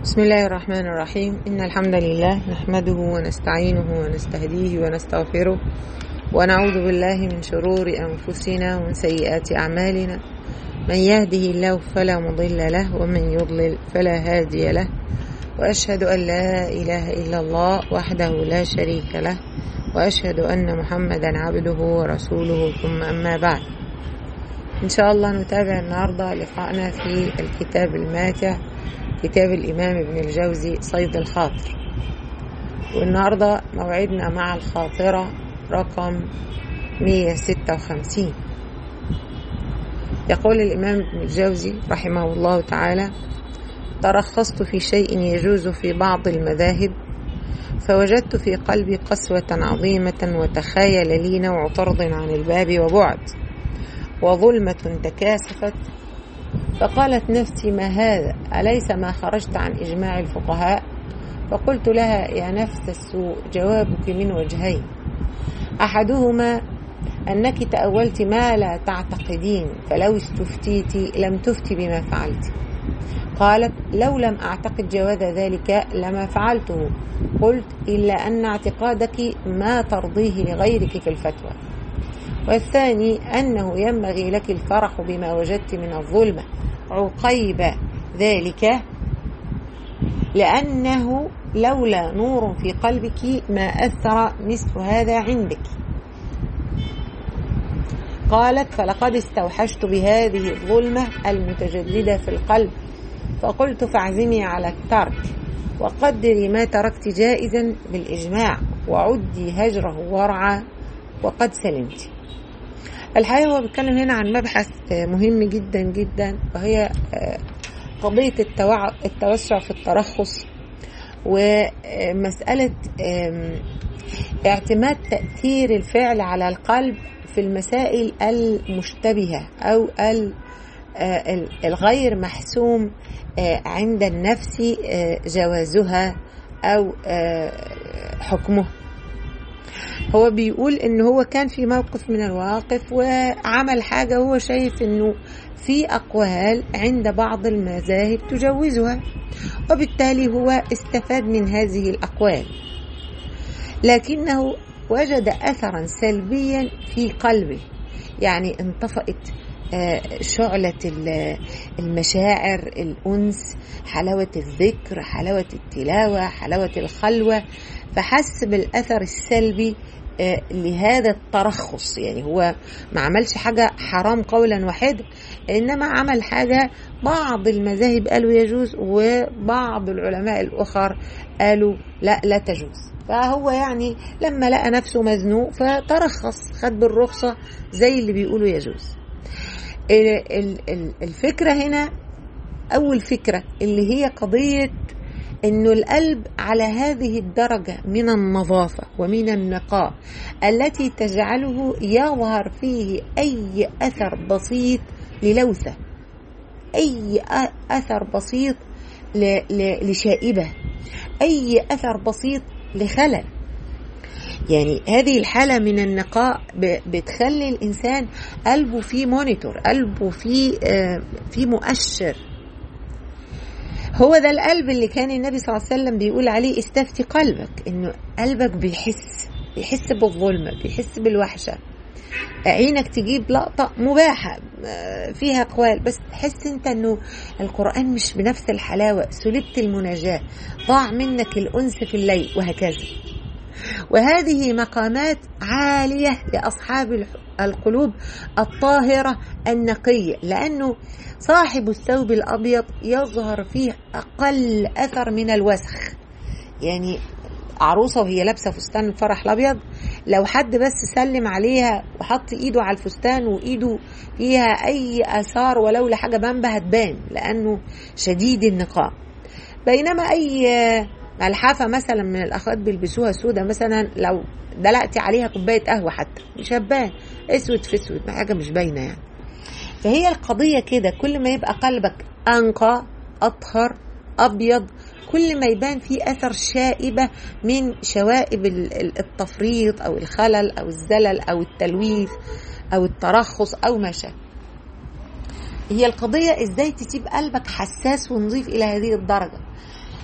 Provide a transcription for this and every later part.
بسم الله الرحمن الرحيم إن الحمد لله نحمده ونستعينه ونستهديه ونستغفره ونعوذ بالله من شرور أنفسنا ومن سيئات أعمالنا من يهده الله فلا مضل له ومن يضلل فلا هادي له وأشهد أن لا إله إلا الله وحده لا شريك له وأشهد أن محمدا عبده ورسوله ثم أما بعد إن شاء الله نتابع النهاردة لقاءنا في الكتاب الماتع كتاب الإمام ابن الجوزي صيد الخاطر والنهاردة موعدنا مع الخاطرة رقم 156 يقول الإمام ابن الجوزي رحمه الله تعالى ترخصت في شيء يجوز في بعض المذاهب فوجدت في قلبي قسوة عظيمة وتخايل لي نوع طرد عن الباب وبعد وظلمة تكاثفت فقالت نفسي ما هذا أليس ما خرجت عن إجماع الفقهاء فقلت لها يا نفس السوء جوابك من وجهين أحدهما أنك تأولت ما لا تعتقدين فلو استفتيت لم تفتي بما فعلت قالت لو لم أعتقد جواز ذلك لما فعلته قلت إلا أن اعتقادك ما ترضيه لغيرك في الفتوى والثاني أنه ينبغي لك الفرح بما وجدت من الظلمة عقيب ذلك لأنه لولا نور في قلبك ما أثر مثل هذا عندك قالت فلقد استوحشت بهذه الظلمة المتجددة في القلب فقلت فاعزمي على الترك وقدري ما تركت جائزا بالإجماع وعدي هجره ورعا وقد سلمت الحقيقة هو بيتكلم هنا عن مبحث مهم جدا جدا وهي قضية التوسع في الترخص ومسألة اعتماد تأثير الفعل على القلب في المسائل المشتبهة أو الغير محسوم عند النفس جوازها أو حكمه هو بيقول ان هو كان في موقف من المواقف وعمل حاجة هو شايف انه في اقوال عند بعض المذاهب تجوزها وبالتالي هو استفاد من هذه الاقوال لكنه وجد اثرا سلبيا في قلبه يعني انطفأت شعلة المشاعر الأنس حلاوة الذكر حلاوة التلاوة حلاوة الخلوة فحس بالأثر السلبي لهذا الترخص يعني هو ما عملش حاجة حرام قولا واحدا إنما عمل حاجة بعض المذاهب قالوا يجوز وبعض العلماء الأخر قالوا لا لا تجوز فهو يعني لما لقى نفسه مزنوق فترخص خد بالرخصة زي اللي بيقولوا يجوز الفكرة هنا أول فكرة اللي هي قضية انه القلب على هذه الدرجه من النظافه ومن النقاء التي تجعله يظهر فيه اي اثر بسيط للوثه اي اثر بسيط لشائبه اي اثر بسيط لخلل يعني هذه الحالة من النقاء بتخلي الإنسان قلبه فيه مونيتور قلبه فيه في مؤشر هو ده القلب اللي كان النبي صلى الله عليه وسلم بيقول عليه استفتي قلبك انه قلبك بيحس بيحس بالظلمة بيحس بالوحشة عينك تجيب لقطة مباحة فيها أقوال بس تحس انت انه القرآن مش بنفس الحلاوة سلبت المناجاة ضاع منك الأنس في الليل وهكذا وهذه مقامات عالية لأصحاب القلوب الطاهرة النقية لأنه صاحب الثوب الأبيض يظهر فيه أقل أثر من الوسخ يعني عروسة وهي لابسة فستان الفرح الأبيض لو حد بس سلم عليها وحط إيده على الفستان وإيده فيها أي آثار ولو لحاجة بامبة هتبان لأنه شديد النقاء بينما أي ملحفة مثلا من الأخوات بيلبسوها سودة مثلا لو دلقتي عليها كوباية قهوة حتى مش هتبان اسود في اسود حاجة مش باينة يعني فهي القضية كده كل ما يبقى قلبك أنقى أطهر أبيض كل ما يبان فيه أثر شائبة من شوائب التفريط أو الخلل أو الزلل أو التلويث أو الترخص أو ما شابه هي القضية ازاي تسيب قلبك حساس ونظيف إلى هذه الدرجة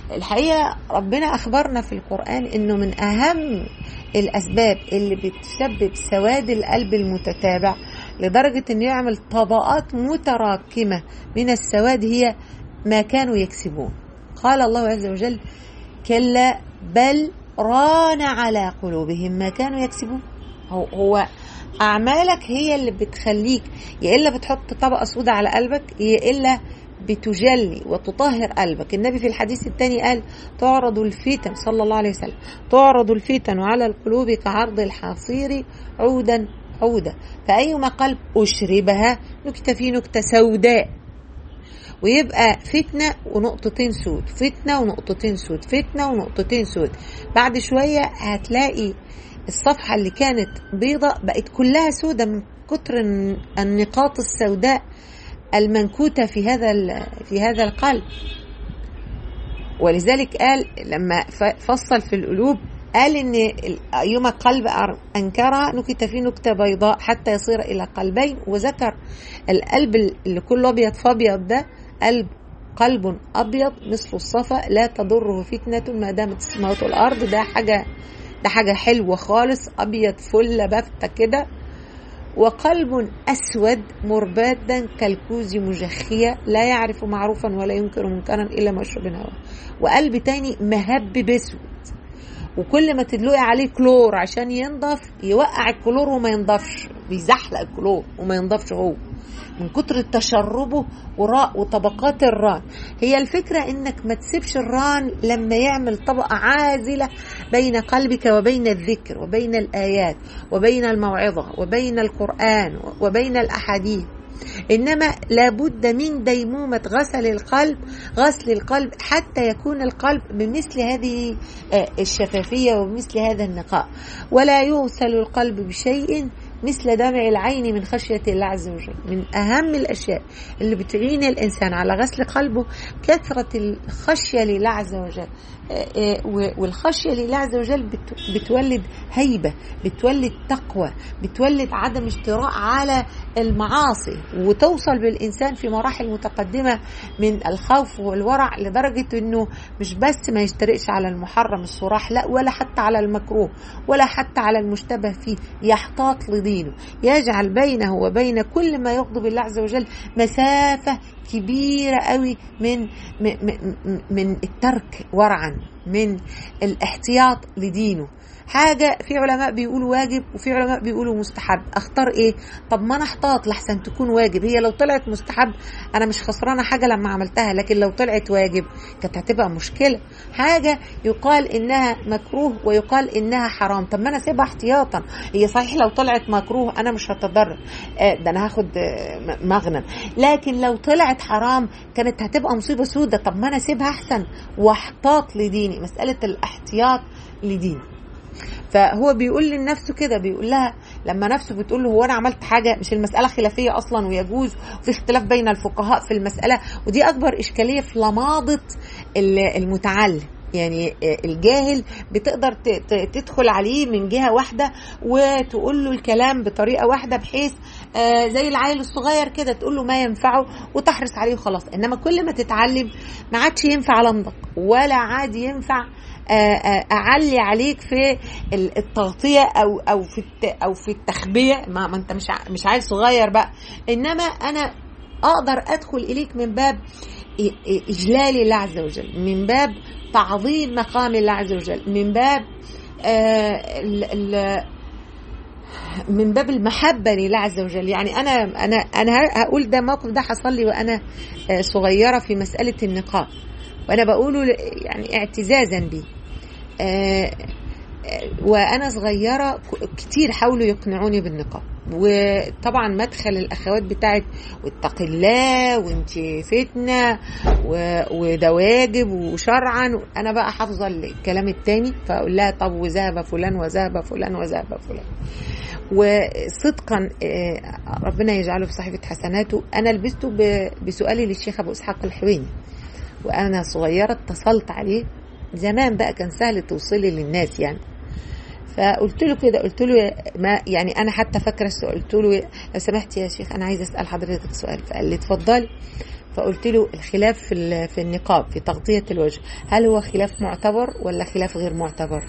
الحقيقة ربنا أخبرنا في القرآن إنه من أهم الأسباب اللي بتسبب سواد القلب المتتابع لدرجة إنه يعمل طبقات متراكمة من السواد هي ما كانوا يكسبون قال الله عز وجل كلا بل ران على قلوبهم ما كانوا يكسبون هو, هو أعمالك هي اللي بتخليك يا إلا بتحط طبقة سوداء على قلبك يا إلا بتجلي وتطهر قلبك النبي في الحديث الثاني قال تعرض الفتن صلى الله عليه وسلم تعرض الفتن على القلوب كعرض الحصير عودا عودا فأيما قلب أشربها نكتة في نكتة سوداء ويبقى فتنة ونقطتين سود فتنة ونقطتين سود فتنة ونقطتين سود بعد شوية هتلاقي الصفحة اللي كانت بيضة بقت كلها سودة من كتر النقاط السوداء المنكوتة في هذا في هذا القلب ولذلك قال لما فصل في القلوب قال ان ايما قلب انكرها نكت فيه نكته بيضاء حتى يصير الى قلبين وذكر القلب اللي كله ابيض فابيض ده قلب قلب ابيض مثل الصفا لا تضره فتنه ما دامت السماوات والارض ده حاجه ده حاجه حلوه خالص ابيض فله بافته كده وقلب أسود مربادا كالكوز مجخية لا يعرف معروفا ولا ينكر منكرا إلا ما يشرب هواه وقلب تاني مهبب أسود وكل ما تدلقي عليه كلور عشان ينضف يوقع الكلور وما ينضفش بيزحلق الكلور وما ينضفش هو من كتر تشربه وراء وطبقات الران هي الفكرة انك ما تسيبش الران لما يعمل طبقة عازلة بين قلبك وبين الذكر وبين الآيات وبين الموعظة وبين القرآن وبين الأحاديث إنما لابد من ديمومة غسل القلب غسل القلب حتى يكون القلب بمثل هذه الشفافية وبمثل هذا النقاء ولا يغسل القلب بشيء مثل دمع العين من خشية الله عز وجل من أهم الأشياء اللي بتعين الإنسان على غسل قلبه كثرة الخشية لله عز وجل والخشية لله عز وجل بتولد هيبة بتولد تقوى بتولد عدم اجتراء على المعاصي وتوصل بالإنسان في مراحل متقدمة من الخوف والورع لدرجة أنه مش بس ما يجترئش على المحرم الصراح لا ولا حتى على المكروه ولا حتى على المشتبه فيه يحتاط لدينه يجعل بينه وبين كل ما يغضب الله عز وجل مسافة كبيرة قوي من من الترك ورعا من الاحتياط لدينه حاجة في علماء بيقولوا واجب وفي علماء بيقولوا مستحب اختار ايه طب ما انا احتاط لحسن تكون واجب هي لو طلعت مستحب انا مش خسرانة حاجة لما عملتها لكن لو طلعت واجب كانت هتبقى مشكلة حاجة يقال انها مكروه ويقال انها حرام طب ما انا سيبها احتياطا هي صحيح لو طلعت مكروه انا مش هتضرر ده انا هاخد مغنم لكن لو طلعت حرام كانت هتبقى مصيبة سودة طب ما انا سيبها احسن واحتاط لديني مسألة الاحتياط لديني فهو بيقول لنفسه كده بيقول لها لما نفسه بتقول له هو انا عملت حاجه مش المساله خلافيه اصلا ويجوز وفي اختلاف بين الفقهاء في المساله ودي اكبر اشكاليه في لماضه المتعلم يعني الجاهل بتقدر تدخل عليه من جهه واحده وتقول له الكلام بطريقه واحده بحيث زي العيل الصغير كده تقول له ما ينفعه وتحرص عليه وخلاص انما كل ما تتعلم ما عادش ينفع لمضك ولا عاد ينفع اعلي عليك في التغطيه او او في او في التخبيه ما, ما انت مش مش عيل صغير بقى انما انا اقدر ادخل اليك من باب اجلال الله عز وجل من باب تعظيم مقام الله عز وجل من باب من باب المحبة لله عز وجل يعني أنا أنا أنا هقول ده موقف ده حصل لي وأنا صغيرة في مسألة النقاب وأنا بقوله يعني اعتزازا بيه وانا صغيره كتير حاولوا يقنعوني بالنقاب وطبعا مدخل الاخوات بتاعت واتق الله وانت فتنه وده واجب وشرعا انا بقى حافظه الكلام التاني فاقول لها طب وذهب فلان وذهب فلان وذهب فلان وصدقا ربنا يجعله في صحيفه حسناته انا لبسته بسؤالي للشيخ ابو اسحاق الحويني وانا صغيره اتصلت عليه زمان بقى كان سهل توصلي للناس يعني فقلت له كده قلت له ما يعني انا حتى فاكره السؤال قلت له لو سمحت يا شيخ انا عايزه اسال حضرتك سؤال فقال لي اتفضلي فقلت له الخلاف في في النقاب في تغطيه الوجه هل هو خلاف معتبر ولا خلاف غير معتبر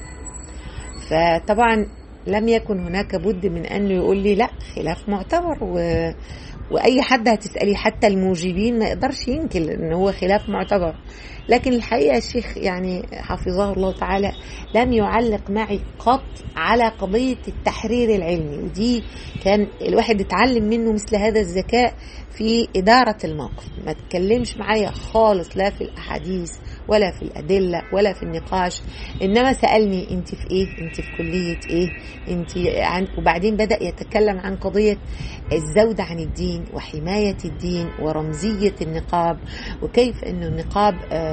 فطبعا لم يكن هناك بد من انه يقول لي لا خلاف معتبر و واي حد هتساليه حتى الموجبين ما يقدرش ينكر ان هو خلاف معتبر لكن الحقيقه الشيخ يعني حفظه الله تعالى لم يعلق معي قط على قضيه التحرير العلمي ودي كان الواحد اتعلم منه مثل هذا الذكاء في إدارة الموقف ما تكلمش معايا خالص لا في الأحاديث ولا في الأدلة ولا في النقاش إنما سألني أنت في إيه أنت في كلية إيه أنت عن وبعدين بدأ يتكلم عن قضية الزود عن الدين وحماية الدين ورمزية النقاب وكيف أن النقاب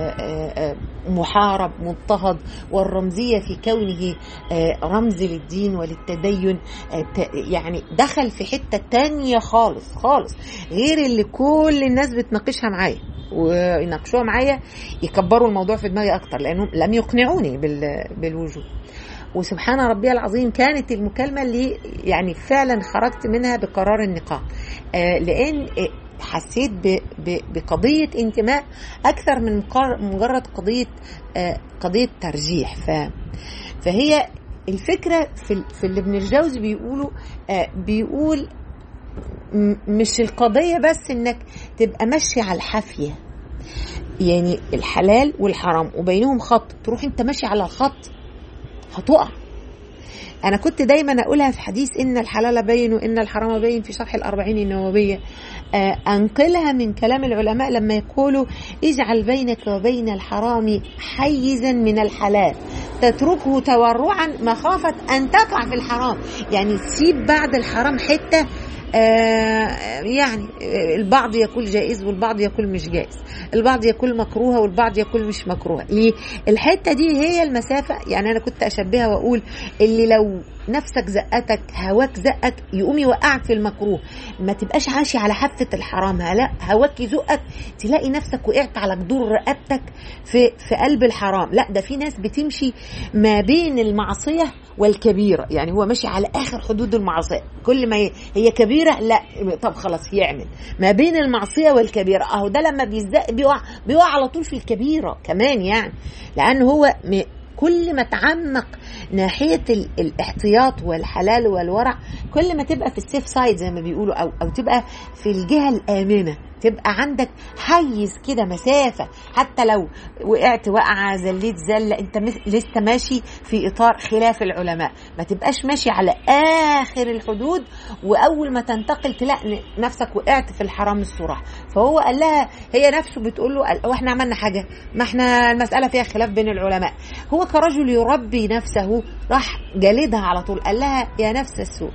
محارب مضطهد والرمزية في كونه رمز للدين وللتدين يعني دخل في حتة تانية خالص خالص غير اللي كل الناس بتناقشها معايا ويناقشوها معايا يكبروا الموضوع في دماغي اكتر لانهم لم يقنعوني بالوجود وسبحان ربي العظيم كانت المكالمه اللي يعني فعلا خرجت منها بقرار النقاح آه لان حسيت بقضية انتماء أكثر من مجرد قضية قضية ترجيح ف فهي الفكرة في, في اللي ابن الجوزي بيقوله بيقول مش القضية بس انك تبقى ماشي على الحافية يعني الحلال والحرام وبينهم خط تروح انت ماشي على الخط هتقع انا كنت دايما اقولها في حديث ان الحلال بين وان الحرام بين في شرح الاربعين النوويه انقلها من كلام العلماء لما يقولوا اجعل بينك وبين الحرام حيزا من الحلال تتركه تورعا مخافه ان تقع في الحرام يعني تسيب بعد الحرام حته آه يعني البعض يقول جائز والبعض يقول مش جائز البعض يقول مكروهه والبعض يقول مش مكروهه ليه الحته دي هي المسافه يعني انا كنت اشبهها واقول اللي لو نفسك زقتك هواك زقك يقوم يوقعك في المكروه ما تبقاش عاشي على حافه الحرام لا هواك يزقك تلاقي نفسك وقعت على جدور رقبتك في في قلب الحرام لا ده في ناس بتمشي ما بين المعصيه والكبيره يعني هو ماشي على اخر حدود المعصيه كل ما هي كبيره لا طب خلاص يعمل ما بين المعصيه والكبيره اهو ده لما بيزدق بيقع بيقع على طول في الكبيره كمان يعني لان هو كل ما تعمق ناحية الاحتياط والحلال والورع كل ما تبقى في السيف سايد زي ما بيقولوا أو, أو تبقى في الجهة الآمنة تبقى عندك حيز كده مسافة حتى لو وقعت وقعة زليت زلة انت لسه ماشي في اطار خلاف العلماء ما تبقاش ماشي على اخر الحدود واول ما تنتقل تلاقي نفسك وقعت في الحرام الصراح فهو قال لها هي نفسه بتقول له هو احنا عملنا حاجة ما احنا المسألة فيها خلاف بين العلماء هو كرجل يربي نفسه راح جلدها على طول قال لها يا نفس السوء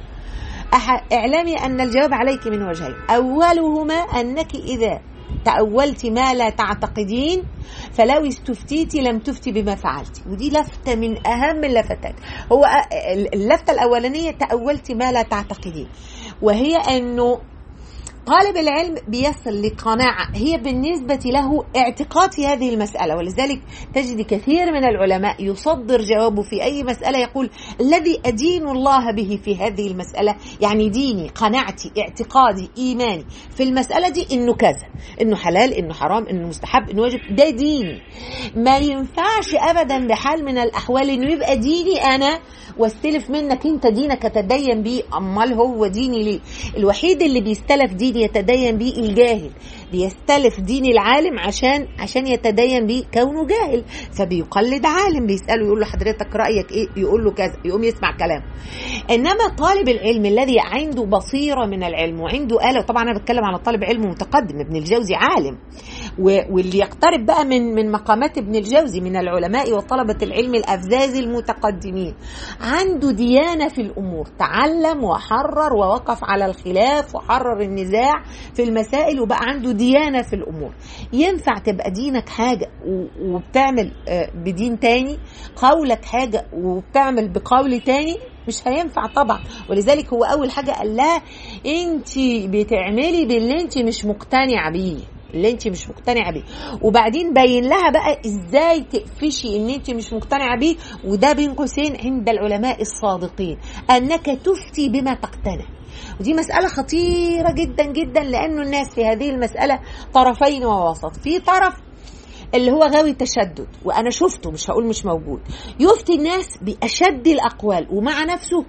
اعلمي أن الجواب عليك من وجهين أولهما أنك إذا تأولت ما لا تعتقدين فلو استفتيت لم تفتي بما فعلت ودي لفتة من أهم اللفتات هو اللفتة الأولانية تأولت ما لا تعتقدين وهي أنه طالب العلم بيصل لقناعة هي بالنسبة له اعتقاد في هذه المسألة ولذلك تجد كثير من العلماء يصدر جوابه في أي مسألة يقول الذي أدين الله به في هذه المسألة يعني ديني قناعتي اعتقادي إيماني في المسألة دي إنه كذا إنه حلال إنه حرام إنه مستحب إنه واجب ده ديني ما ينفعش أبدا بحال من الأحوال إنه يبقى ديني أنا واستلف منك انت دينك تتدين بيه امال هو ديني ليه الوحيد اللي بيستلف دين يتدين بيه الجاهل بيستلف دين العالم عشان عشان يتدين بيه كونه جاهل فبيقلد عالم بيساله يقول له حضرتك رايك ايه يقول له كذا يقوم يسمع كلامه انما طالب العلم الذي عنده بصيره من العلم وعنده اله طبعا انا بتكلم على طالب علم متقدم ابن الجوزي عالم واللي يقترب بقى من من مقامات ابن الجوزي من العلماء وطلبه العلم الافذاذ المتقدمين عنده ديانه في الامور تعلم وحرر ووقف على الخلاف وحرر النزاع في المسائل وبقى عنده ديانه في الامور ينفع تبقى دينك حاجه وبتعمل بدين تاني قولك حاجه وبتعمل بقول تاني مش هينفع طبعا ولذلك هو اول حاجه قال لها انت بتعملي باللي انت مش مقتنعه بيه اللي انت مش مقتنعه بيه وبعدين بين لها بقى ازاي تقفشي ان انت مش مقتنعه بيه وده بين قوسين عند العلماء الصادقين انك تفتي بما تقتنع ودي مسألة خطيرة جدا جدا لأنه الناس في هذه المسألة طرفين ووسط في طرف اللي هو غاوي تشدد وانا شفته مش هقول مش موجود يفتي الناس باشد الاقوال ومع نفسه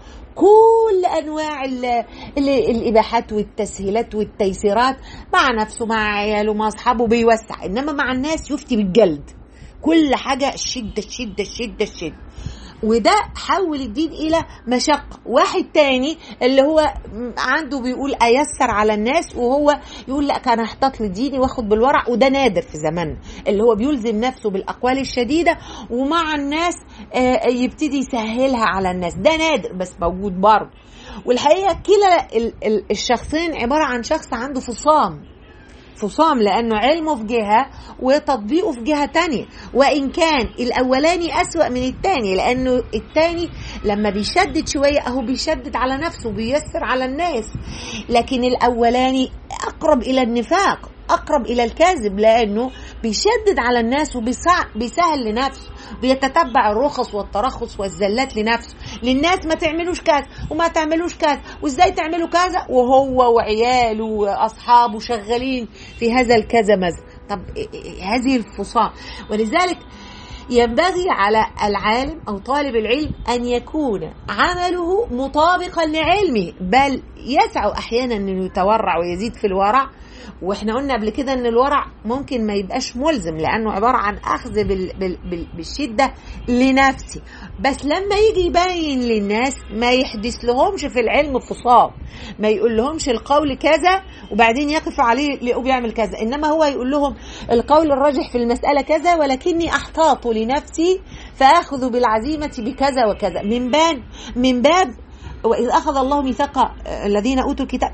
كل انواع ال ال الاباحات والتسهيلات والتيسيرات مع نفسه مع عياله مع اصحابه بيوسع انما مع الناس يفتي بالجلد كل حاجه الشده الشده الشده الشده وده حول الدين الى مشقه واحد تاني اللي هو عنده بيقول ايسر على الناس وهو يقول لا كان احتاط لديني واخد بالورع وده نادر في زماننا اللي هو بيلزم نفسه بالاقوال الشديده ومع الناس يبتدي يسهلها على الناس ده نادر بس موجود برضه والحقيقه كلا الشخصين عباره عن شخص عنده فصام فصام لأنه علمه في جهة وتطبيقه في جهة تانية وإن كان الأولاني أسوأ من التاني لأنه التاني لما بيشدد شوية أهو بيشدد علل نفسه بيسر على الناس لكن الأولاني أقرب إلى النفاق أقرب إلى الكاذب لأنه بيشدد على الناس وبيسهل لنفسه بيتتبع الرخص والترخص والزلات لنفسه للناس ما تعملوش كذا وما تعملوش كذا وازاي تعملوا كذا وهو وعياله واصحابه شغالين في هذا الكذا مذا طب هذه الفصام ولذلك ينبغي على العالم او طالب العلم ان يكون عمله مطابقا لعلمه بل يسع احيانا انه يتورع ويزيد في الورع واحنا قلنا قبل كده ان الورع ممكن ما يبقاش ملزم لانه عباره عن اخذ بال بال بال بالشده لنفسي بس لما يجي يبين للناس ما يحدث لهمش في العلم فصام ما يقول لهمش القول كذا وبعدين يقف عليه لقوا بيعمل كذا انما هو يقول لهم القول الراجح في المساله كذا ولكني احتاط لنفسي فاخذ بالعزيمه بكذا وكذا من باب من باب وإذ أخذ الله ميثاق الذين أوتوا الكتاب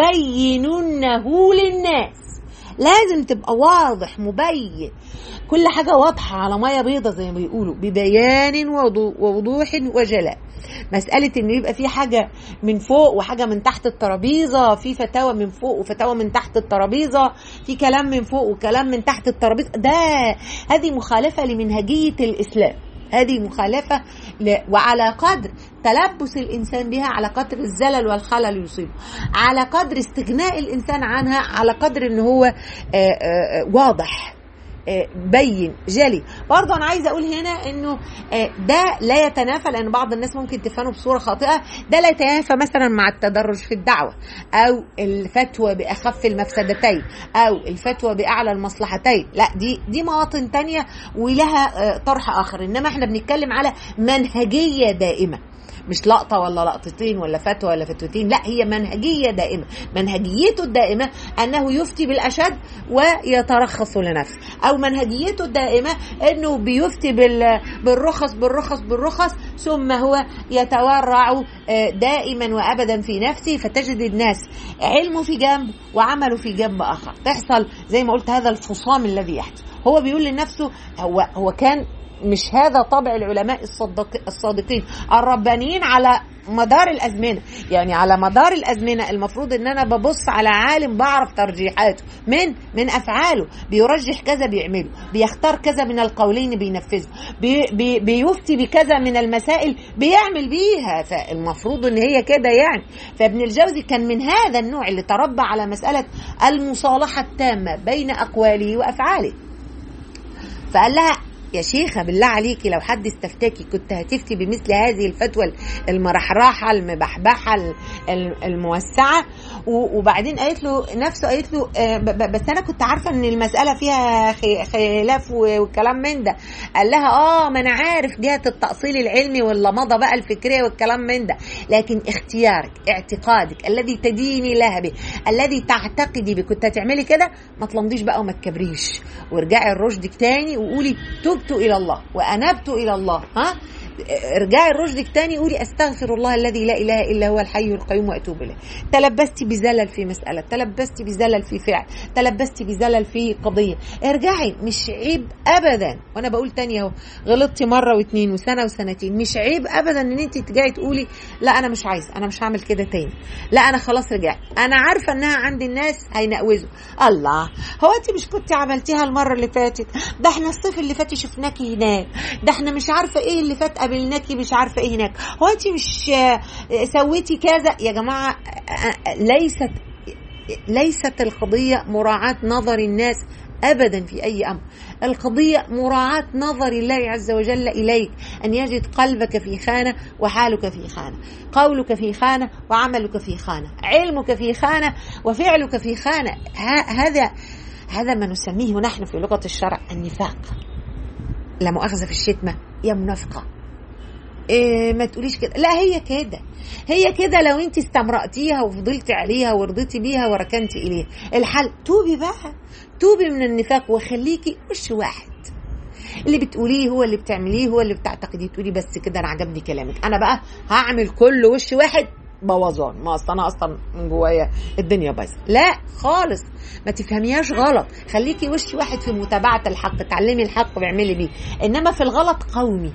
لتبيننه للناس لازم تبقى واضح مبين كل حاجة واضحة على مية بيضة زي ما بيقولوا ببيان ووضوح وجلاء مسألة إن يبقى في حاجة من فوق وحاجة من تحت الترابيزة في فتاوى من فوق وفتاوى من تحت الترابيزة في كلام من فوق وكلام من تحت الترابيزة ده هذه مخالفة لمنهجية الإسلام هذه مخالفة ل... وعلى قدر تلبس الإنسان بها على قدر الزلل والخلل يصيبه على قدر استغناء الإنسان عنها على قدر أنه هو آآ آآ واضح بين جلي برضه انا عايزه اقول هنا انه ده لا يتنافى لان بعض الناس ممكن تفهمه بصوره خاطئه ده لا يتنافى مثلا مع التدرج في الدعوه او الفتوى باخف المفسدتين او الفتوى باعلى المصلحتين لا دي دي مواطن تانية ولها طرح اخر انما احنا بنتكلم على منهجيه دائمه مش لقطه ولا لقطتين ولا فتوى ولا فتوتين لا هي منهجيه دائمه منهجيته الدائمه انه يفتي بالاشد ويترخص لنفسه او منهجيته الدائمه انه بيفتي بالرخص بالرخص بالرخص ثم هو يتورع دائما وابدا في نفسه فتجد الناس علمه في جنب وعمله في جنب اخر تحصل زي ما قلت هذا الفصام الذي يحدث هو بيقول لنفسه هو هو كان مش هذا طبع العلماء الصدق الصادقين الربانيين على مدار الازمنه يعني على مدار الازمنه المفروض ان انا ببص على عالم بعرف ترجيحاته من من افعاله بيرجح كذا بيعمله بيختار كذا من القولين بينفذه بي بي بيفتي بكذا من المسائل بيعمل بيها فالمفروض ان هي كده يعني فابن الجوزي كان من هذا النوع اللي تربى على مساله المصالحه التامه بين اقواله وافعاله فقال لها يا شيخة بالله عليكي لو حد استفتاكي كنت هتفتي بمثل هذه الفتوى المرحرحة المبحبحة الموسعة وبعدين قالت له نفسه قالت له بس أنا كنت عارفة إن المسألة فيها خلاف والكلام من ده قال لها آه ما أنا عارف جهة التأصيل العلمي واللمضة بقى الفكرية والكلام من ده لكن اختيارك اعتقادك الذي تديني لها به الذي تعتقدي به كنت هتعملي كده ما تلمضيش بقى وما تكبريش وارجعي لرشدك تاني وقولي تبت الى الله وانبت الى الله ها ارجعي لرشدك تاني قولي استغفر الله الذي لا اله الا هو الحي القيوم واتوب اليه تلبستي بزلل في مساله تلبستي بزلل في فعل تلبستي بزلل في قضيه ارجعي مش عيب ابدا وانا بقول تاني اهو غلطتي مره واثنين وسنه وسنتين مش عيب ابدا ان انت ترجعي تقولي لا انا مش عايزه انا مش هعمل كده تاني لا انا خلاص رجعت انا عارفه انها عند الناس هينقوزوا الله هو انت مش كنت عملتيها المره اللي فاتت ده احنا الصيف اللي فات شفناكي هناك ده احنا مش عارفه ايه اللي فات قابلناكي مش عارفه ايه هناك هو انت مش آه، سويتي كذا يا جماعه آه، آه، ليست ليست القضيه مراعاه نظر الناس ابدا في اي امر القضيه مراعاه نظر الله عز وجل اليك ان يجد قلبك في خانه وحالك في خانه قولك في خانه وعملك في خانه علمك في خانه وفعلك في خانه ه- هذا هذا ما نسميه نحن في لغه الشرع النفاق لا مؤاخذه في الشتمه يا منافقه إيه ما تقوليش كده لا هي كده هي كده لو انت استمرأتيها وفضلتي عليها ورضيتي بيها وركنتي اليها الحل توبي بقى توبي من النفاق وخليكي وش واحد اللي بتقوليه هو اللي بتعمليه هو اللي بتعتقديه تقولي بس كده انا عجبني كلامك انا بقى هعمل كل وش واحد بوظان ما اصل انا اصلا من جوايا الدنيا بايظه لا خالص ما تفهميهاش غلط خليكي وش واحد في متابعه الحق تعلمي الحق واعملي بيه انما في الغلط قومي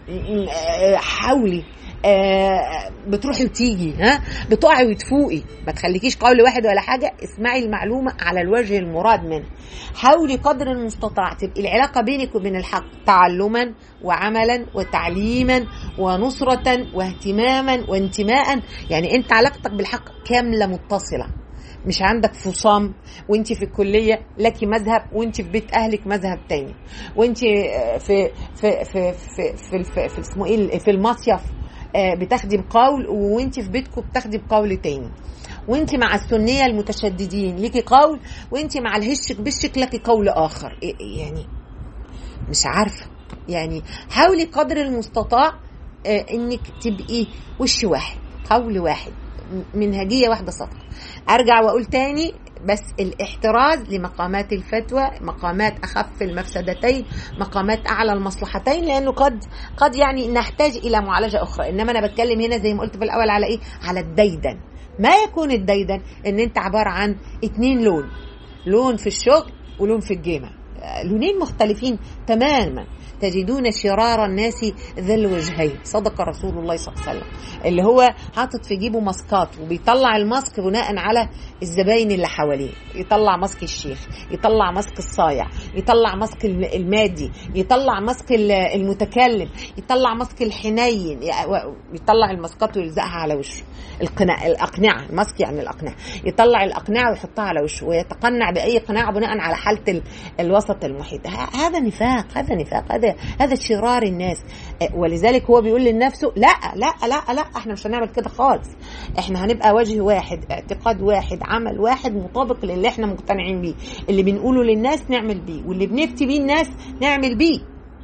آه، حاولي آه، بتروحي وتيجي ها بتقعي وتفوقي ما تخليكيش قول واحد ولا حاجه اسمعي المعلومه على الوجه المراد منها حاولي قدر المستطاع تبقي العلاقه بينك وبين الحق تعلما وعملا وتعليما ونصره واهتماما وانتماء يعني انت علاقتك بالحق كامله متصله مش عندك فصام وانت في الكليه لك مذهب وانت في بيت اهلك مذهب تاني وانت في في في في في, في, في اسمه ايه في المصيف آه، بتاخدي بقول وانت في بيتكم بتاخدي بقول تاني وانت مع السنيه المتشددين ليكي قول وانت مع الهشك بشك لك قول اخر إيه- يعني مش عارفه يعني حاولي قدر المستطاع آه، انك تبقي وش واحد قول واحد منهجيه واحده صفقه ارجع واقول تاني بس الاحتراز لمقامات الفتوى مقامات اخف المفسدتين مقامات اعلى المصلحتين لانه قد قد يعني نحتاج الى معالجه اخرى انما انا بتكلم هنا زي ما قلت في الاول على ايه على الديدن ما يكون الديدن ان انت عباره عن اتنين لون لون في الشغل ولون في الجيمه لونين مختلفين تماما تجدون شرار الناس ذا الوجهين صدق رسول الله صلى الله عليه وسلم اللي هو حاطط في جيبه ماسكات وبيطلع الماسك بناء على الزباين اللي حواليه يطلع ماسك الشيخ يطلع ماسك الصايع يطلع ماسك الم- المادي يطلع ماسك ال- المتكلم يطلع ماسك الحنين يطلع الماسكات ويلزقها على وشه القناع الاقنعه الماسك يعني الاقنعه يطلع الاقنعه ويحطها على وشه ويتقنع باي قناعه بناء على حاله ال- الوسط المحيط ه- هذا نفاق هذا نفاق هذا هذا شرار الناس آه، ولذلك هو بيقول لنفسه لا لا لا لا احنا مش هنعمل كده خالص احنا هنبقى وجه واحد اعتقاد واحد عمل واحد مطابق للي احنا مقتنعين بيه اللي بنقوله للناس نعمل بيه واللي بنفتي بيه الناس نعمل بيه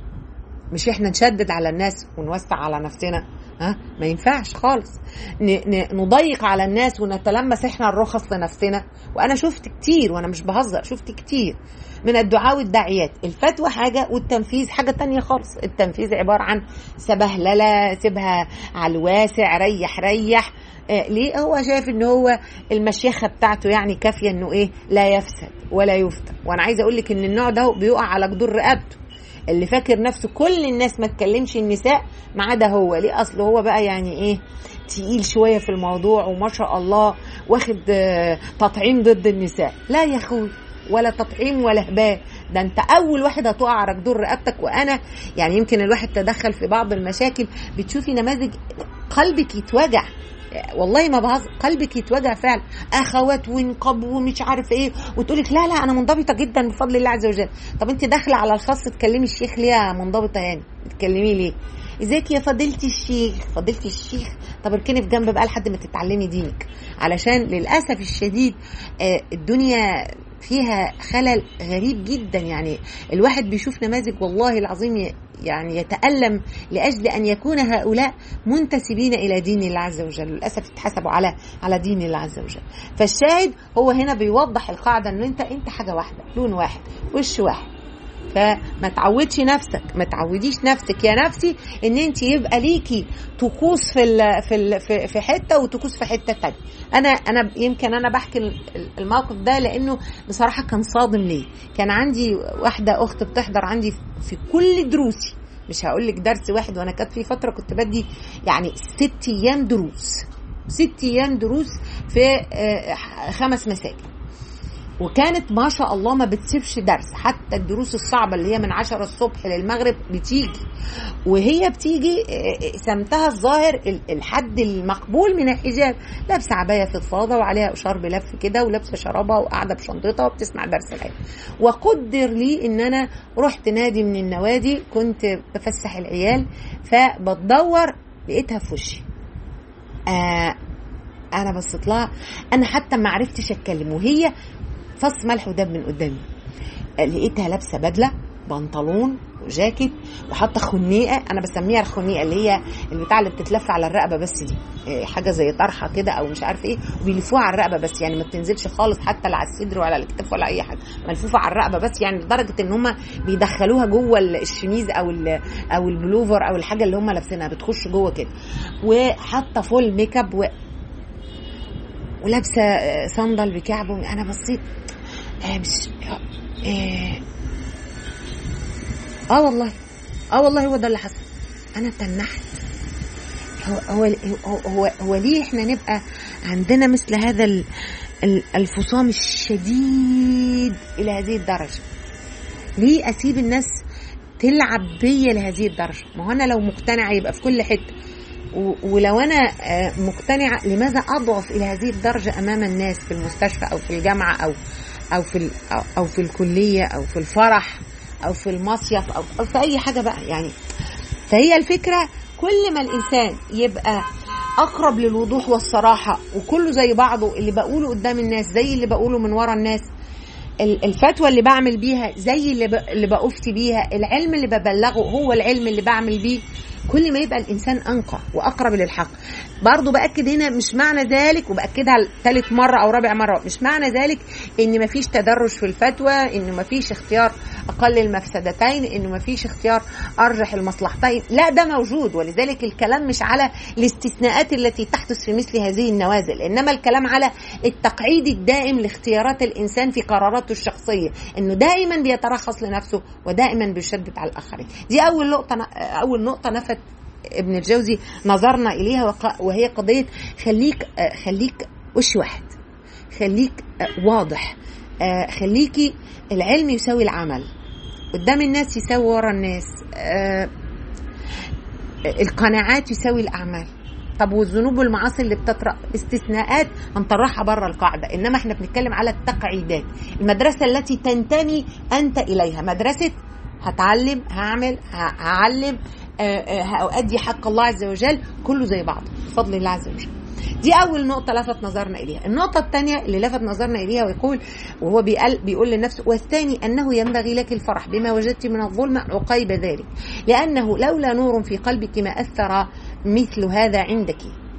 مش احنا نشدد على الناس ونوسع على نفسنا ها ما ينفعش خالص ن- ن- نضيق على الناس ونتلمس احنا الرخص لنفسنا وانا شفت كتير وانا مش بهزر شفت كتير من الدعاء والداعيات الفتوى حاجة والتنفيذ حاجة تانية خالص التنفيذ عبارة عن سبهللة سيبها على الواسع ريح ريح آه ليه هو شايف ان هو المشيخة بتاعته يعني كافية انه ايه لا يفسد ولا يفتن وانا عايزة اقول لك ان النوع ده بيقع على جدور رقبته اللي فاكر نفسه كل الناس ما تكلمش النساء ما عدا هو ليه اصل هو بقى يعني ايه تقيل شويه في الموضوع وما شاء الله واخد آه، تطعيم ضد النساء لا يا اخوي ولا تطعيم ولا هباء ده انت اول واحد هتقع على جدور رقبتك وانا يعني يمكن الواحد تدخل في بعض المشاكل بتشوفي نماذج قلبك يتوجع والله ما بهزر قلبك يتوجع فعلا اخوات ونقاب ومش عارف ايه وتقولك لا لا انا منضبطه جدا بفضل الله عز وجل طب انت داخله على الخاص تكلمي الشيخ ليه يا منضبطه يعني بتكلميه ليه ازيك يا فضيله الشيخ فضيله الشيخ طب اركني في جنب بقى لحد ما تتعلمي دينك علشان للاسف الشديد آه، الدنيا فيها خلل غريب جدا يعني الواحد بيشوف نماذج والله العظيم ي- يعني يتألم لأجل أن يكون هؤلاء منتسبين إلى دين الله عز وجل للأسف اتحسبوا على على دين الله عز وجل فالشاهد هو هنا بيوضح القاعدة أن أنت أنت حاجة واحدة لون واحد وش واحد فما تعودش نفسك ما تعوديش نفسك يا نفسي ان انت يبقى ليكي طقوس في ال في ال في في حته وطقوس في حته تانية انا انا يمكن انا بحكي ال- الموقف ده لانه بصراحه كان صادم ليه كان عندي واحده اخت بتحضر عندي في كل دروسي مش هقول لك درس واحد وانا كانت في فتره كنت بدي يعني ست ايام دروس ست ايام دروس في آه، خمس مساجد وكانت ما شاء الله ما بتسيبش درس حتى الدروس الصعبة اللي هي من عشرة الصبح للمغرب بتيجي وهي بتيجي سمتها الظاهر الحد المقبول من الحجاب لابسة عباية فضفاضة وعليها شرب لف كده ولابسة شرابها وقاعدة بشنطتها وبتسمع درس العلم وقدر لي ان انا رحت نادي من النوادي كنت بفسح العيال فبتدور لقيتها في وشي آه انا بصيت لها انا حتى ما عرفتش اتكلم وهي فص ملح ودب من قدامي لقيتها لابسه بدله بنطلون وجاكيت وحاطه خنيقه انا بسميها الخنيقه اللي هي البتاع اللي بتتلف على الرقبه بس دي حاجه زي طرحه كده او مش عارف ايه وبيلفوها على الرقبه بس يعني ما بتنزلش خالص حتى لا على الصدر ولا على الكتف ولا اي حاجه ملفوفه على الرقبه بس يعني لدرجه ان هم بيدخلوها جوه الشميز او او البلوفر او الحاجه اللي هم لابسينها بتخش جوه كده وحاطه فول ميك اب و... ولابسه صندل بكعبه انا بصيت آه مش آه, اه والله اه والله هو ده اللي حصل انا تنحت هو هو هو, هو, هو ليه احنا نبقى عندنا مثل هذا الفصام الشديد الى هذه الدرجه ليه اسيب الناس تلعب بيا لهذه الدرجه ما هو انا لو مقتنعه يبقى في كل حته ولو انا مقتنعه لماذا اضعف الى هذه الدرجه امام الناس في المستشفى او في الجامعه او او في او في الكليه او في الفرح او في المصيف او, أو في اي حاجه بقى يعني فهي الفكره كل ما الانسان يبقى اقرب للوضوح والصراحه وكله زي بعضه اللي بقوله قدام الناس زي اللي بقوله من ورا الناس الفتوى اللي بعمل بيها زي اللي اللي بأفتي بيها العلم اللي ببلغه هو العلم اللي بعمل بيه كل ما يبقى الانسان انقى واقرب للحق برضه باكد هنا مش معنى ذلك وباكدها ثالث مره او رابع مره مش معنى ذلك ان مفيش تدرج في الفتوى ان مفيش اختيار اقل المفسدتين انه مفيش اختيار ارجح المصلحتين لا ده موجود ولذلك الكلام مش على الاستثناءات التي تحدث في مثل هذه النوازل انما الكلام على التقعيد الدائم لاختيارات الانسان في قراراته الشخصيه انه دائما بيترخص لنفسه ودائما بيشدد على الاخرين دي اول نقطه اول نقطه نفت ابن الجوزي نظرنا اليها وهي قضيه خليك خليك وش واحد خليك واضح خليكي العلم يساوي العمل قدام الناس يساوي ورا الناس القناعات يساوي الاعمال طب والذنوب والمعاصي اللي بتطرأ استثناءات هنطرحها بره القاعده انما احنا بنتكلم على التقعيدات المدرسه التي تنتمي انت اليها مدرسه هتعلم هعمل هعلم هأؤدي حق الله عز وجل كله زي بعض بفضل الله عز وجل دي أول نقطة لفت نظرنا إليها النقطة الثانية اللي لفت نظرنا إليها ويقول وهو بيقول, بيقول لنفسه والثاني أنه ينبغي لك الفرح بما وجدت من الظلم عقيب ذلك لأنه لولا نور في قلبك ما أثر مثل هذا عندك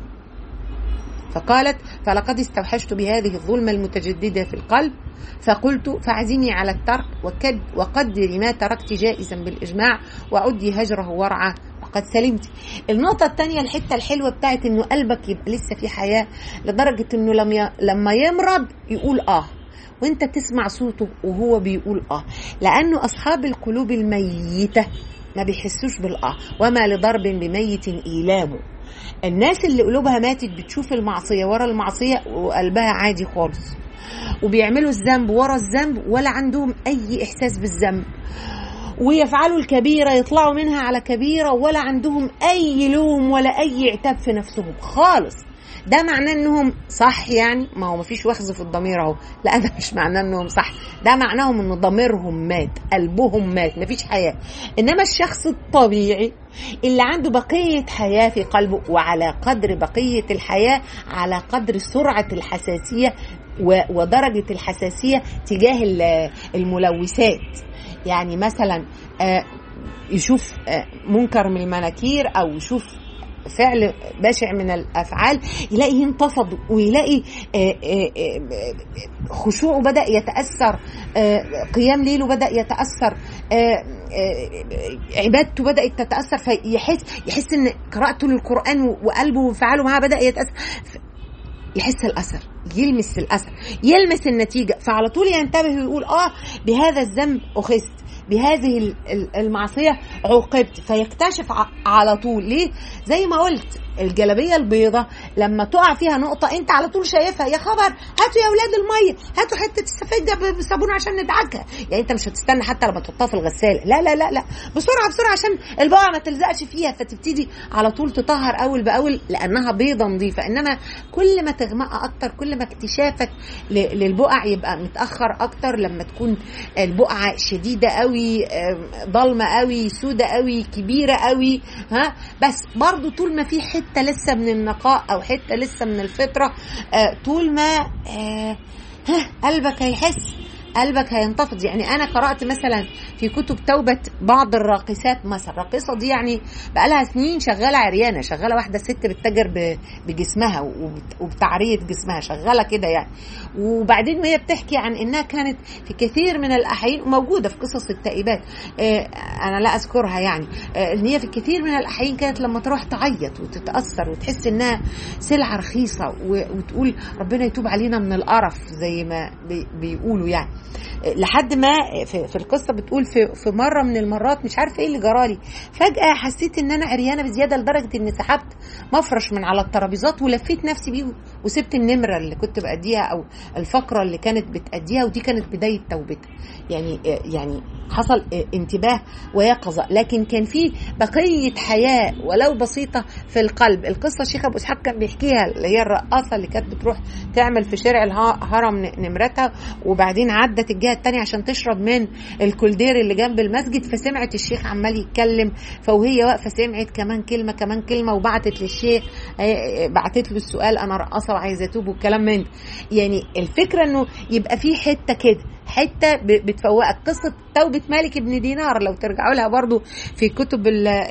فقالت فلقد استوحشت بهذه الظلمة المتجددة في القلب فقلت فاعزمي على الترك وكد وقدري ما تركت جائزا بالإجماع وعدي هجره ورعه وقد سلمت النقطة الثانية الحتة الحلوة بتاعت انه قلبك يبقى لسه في حياة لدرجة انه لما لما يمرض يقول اه وانت تسمع صوته وهو بيقول اه لانه اصحاب القلوب الميتة ما بيحسوش بالاه وما لضرب بميت ايلامه الناس اللي قلوبها ماتت بتشوف المعصية ورا المعصية وقلبها عادي خالص وبيعملوا الذنب ورا الذنب ولا عندهم أي إحساس بالذنب ويفعلوا الكبيرة يطلعوا منها على كبيرة ولا عندهم أي لوم ولا أي عتاب في نفسهم خالص ده معناه انهم صح يعني ما هو مفيش وخز في الضمير اهو لا ده مش معناه انهم صح ده معناهم ان ضميرهم مات قلبهم مات مفيش حياه انما الشخص الطبيعي اللي عنده بقيه حياه في قلبه وعلى قدر بقيه الحياه على قدر سرعه الحساسيه ودرجه الحساسيه تجاه الملوثات يعني مثلا يشوف منكر من المناكير او يشوف فعل بشع من الافعال يلاقي انتفض ويلاقي خشوعه بدا يتاثر قيام ليله بدا يتاثر عبادته بدات تتاثر فيحس يحس ان قراءته للقران وقلبه وانفعاله معاه بدا يتاثر يحس الاثر يلمس الاثر يلمس النتيجه فعلى طول ينتبه ويقول اه بهذا الذنب اخذت بهذه المعصيه عوقبت فيكتشف على طول ليه زي ما قلت الجلابيه البيضة لما تقع فيها نقطه انت على طول شايفها يا خبر هاتوا يا اولاد الميه هاتوا حته السفنجه بصابون عشان ندعكها يعني انت مش هتستنى حتى لما تحطها في الغساله لا لا لا لا بسرعه بسرعه عشان البقعه ما تلزقش فيها فتبتدي على طول تطهر اول باول لانها بيضه نظيفه انما كل ما تغمق اكتر كل ما اكتشافك للبقع يبقى متاخر اكتر لما تكون البقعه شديده قوي ضلمه قوي سودة قوي كبيره قوي ها بس برضو طول ما في حته لسه من النقاء او حته لسه من الفطره آه طول ما آه قلبك هيحس قلبك هينتفض يعني انا قرات مثلا في كتب توبه بعض الراقصات مثلا الراقصه دي يعني بقالها سنين شغاله عريانه شغاله واحده ست بتتاجر بجسمها وبتعريه جسمها شغاله كده يعني وبعدين وهي بتحكي عن انها كانت في كثير من الاحيان موجوده في قصص التائبات انا لا اذكرها يعني ان هي في كثير من الاحيان كانت لما تروح تعيط وتتاثر وتحس انها سلعه رخيصه وتقول ربنا يتوب علينا من القرف زي ما بيقولوا يعني لحد ما في, القصه بتقول في في مره من المرات مش عارفه ايه اللي جرالي فجاه حسيت ان انا عريانه بزياده لدرجه اني سحبت مفرش من على الترابيزات ولفيت نفسي بيه وسبت النمره اللي كنت باديها او الفقره اللي كانت بتاديها ودي كانت بدايه توبتها يعني يعني حصل انتباه ويقظه لكن كان في بقيه حياه ولو بسيطه في القلب القصه شيخ ابو اسحاق كان بيحكيها اللي هي الرقاصه اللي كانت بتروح تعمل في شارع الهرم نمرتها وبعدين عدت الجهه الثانيه عشان تشرب من الكولدير اللي جنب المسجد فسمعت الشيخ عمال يتكلم فوهي واقفه سمعت كمان كلمه كمان كلمه وبعتت للشيخ بعتت له السؤال انا رقاصه وعايزه اتوب والكلام من يعني الفكره انه يبقى في حته كده حته بتفوقك قصه توبه مالك بن دينار لو ترجعوا لها برضو في كتب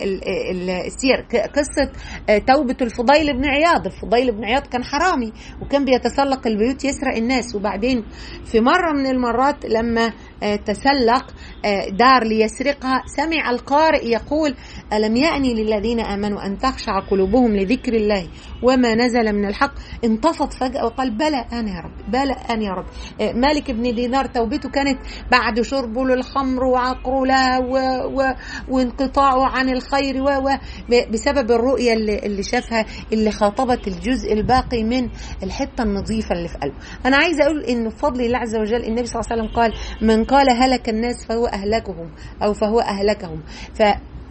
السير قصه توبه الفضيل بن عياض الفضيل بن عياض كان حرامي وكان بيتسلق البيوت يسرق الناس وبعدين في مره من المرات لما تسلق دار ليسرقها سمع القارئ يقول ألم يأني للذين آمنوا أن تخشع قلوبهم لذكر الله وما نزل من الحق انتفض فجأة وقال بلى أنا يا رب بلى أنا يا رب مالك بن دينار توبته كانت بعد شربه للخمر وعقره لها و... و... وانقطاعه عن الخير و... و... بسبب الرؤية اللي, اللي شافها اللي خاطبت الجزء الباقي من الحتة النظيفة اللي في قلبه أنا عايزة أقول إن بفضل الله عز وجل النبي صلى الله عليه وسلم قال من قال هلك الناس فهو أهلكهم أو فهو أهلكهم ف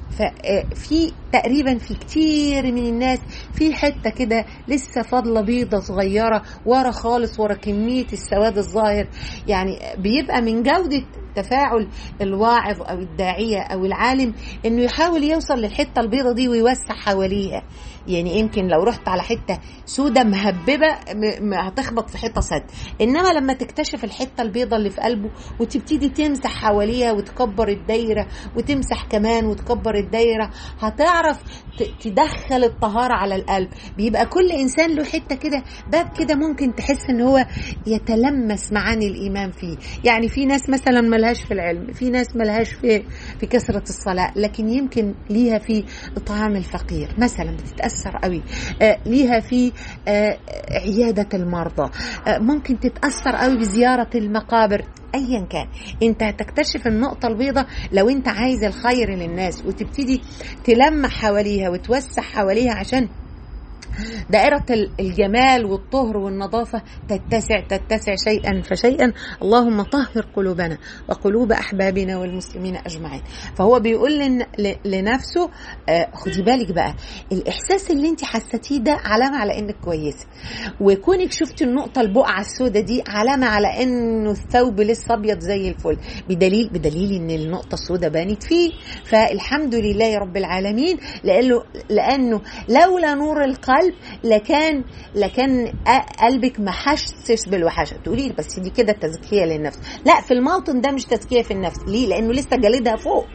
ففي تقريبا في كتير من الناس في حتة كده لسه فاضلة بيضة صغيرة ورا خالص ورا كمية السواد الظاهر يعني بيبقى من جودة تفاعل الواعظ او الداعية او العالم انه يحاول يوصل للحتة البيضة دي ويوسع حواليها يعني يمكن لو رحت على حته سودة مهببه هتخبط في حته سد انما لما تكتشف الحته البيضة اللي في قلبه وتبتدي تمسح حواليها وتكبر الدايره وتمسح كمان وتكبر الدايره هتعرف تدخل الطهاره على القلب بيبقى كل انسان له حته كده باب كده ممكن تحس ان هو يتلمس معاني الايمان فيه يعني في ناس مثلا ملهاش في العلم في ناس ملهاش في في كثره الصلاه لكن يمكن ليها في اطعام الفقير مثلا بتتاثر تتأثر قوي آه ليها في آه عيادة المرضى آه ممكن تتأثر قوي بزيارة المقابر ايا كان انت هتكتشف النقطه البيضاء لو انت عايز الخير للناس وتبتدي تلمح حواليها وتوسع حواليها عشان دائرة الجمال والطهر والنظافة تتسع تتسع شيئا فشيئا اللهم طهر قلوبنا وقلوب أحبابنا والمسلمين أجمعين فهو بيقول لنفسه خدي بالك بقى الإحساس اللي انت حسيتيه ده علامة على إنك كويسة وكونك شفت النقطة البقعة السوداء دي علامة على إنه الثوب لسه أبيض زي الفل بدليل بدليل إن النقطة السوداء بانت فيه فالحمد لله رب العالمين لأنه لأنه لولا نور القلب القلب لكان لكان قلبك ما حسش بالوحشه تقولي بس دي كده تزكيه للنفس لا في الموطن ده مش تزكيه في النفس ليه لانه لسه جلدها فوق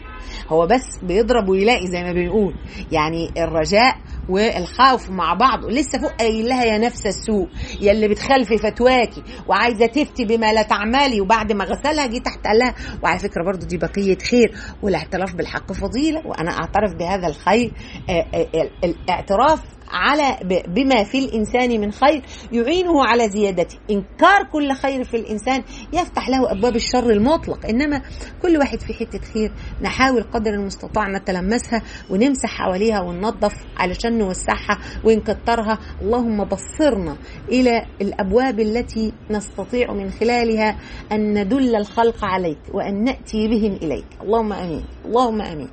هو بس بيضرب ويلاقي زي ما بنقول يعني الرجاء والخوف مع بعض ولسه فوق قايل لها يا نفس السوء يا اللي بتخالفي فتواكي وعايزه تفتي بما لا تعملي وبعد ما غسلها جه تحت قال لها وعلى فكره برضو دي بقيه خير والاعتراف بالحق فضيله وانا اعترف بهذا الخير آه، آه، الاعتراف على بما في الانسان من خير يعينه على زيادته انكار كل خير في الانسان يفتح له ابواب الشر المطلق انما كل واحد في حته خير نحاول قدر المستطاع نتلمسها ونمسح حواليها وننظف علشان نوسعها ونكترها اللهم بصرنا الى الابواب التي نستطيع من خلالها ان ندل الخلق عليك وان ناتي بهم اليك اللهم امين اللهم امين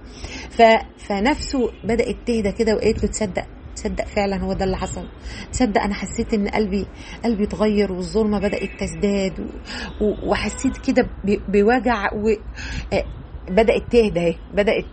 فنفسه بدات تهدى كده وقالت له تصدق تصدق فعلا هو ده اللي حصل تصدق انا حسيت ان قلبي قلبي اتغير والظلمه بدات تزداد وحسيت كده بوجع و بدات تهدى اهي بدات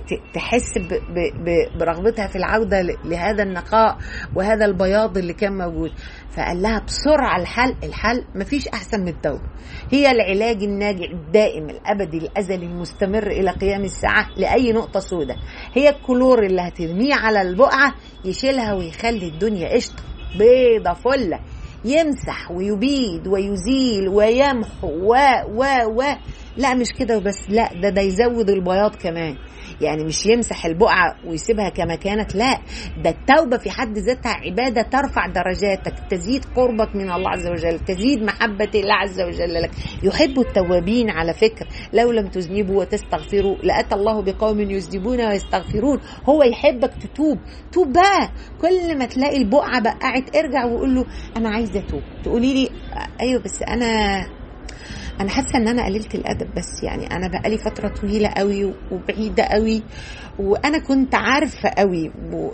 تحس برغبتها في العوده لهذا النقاء وهذا البياض اللي كان موجود فقال لها بسرعه الحل الحل مفيش احسن من التوبه هي العلاج الناجع الدائم الابدي الازلي المستمر الى قيام الساعه لاي نقطه سوداء هي الكلور اللي هترميه على البقعه يشيلها ويخلي الدنيا قشطه بيضه فله يمسح ويبيد ويزيل ويمحو و و و لا مش كده وبس لا ده ده يزود البياض كمان يعني مش يمسح البقعة ويسيبها كما كانت لا ده التوبة في حد ذاتها عبادة ترفع درجاتك تزيد قربك من الله عز وجل تزيد محبة الله عز وجل لك يحب التوابين على فكرة لو لم تذنبوا وتستغفروا لأتى الله بقوم يذنبون ويستغفرون هو يحبك تتوب توب بقى كل ما تلاقي البقعة بقعت ارجع وقول له أنا عايزة أتوب تقولي لي أيوه بس أنا انا حاسه ان انا قللت الادب بس يعني انا بقالي فتره طويله قوي وبعيده قوي وانا كنت عارفه قوي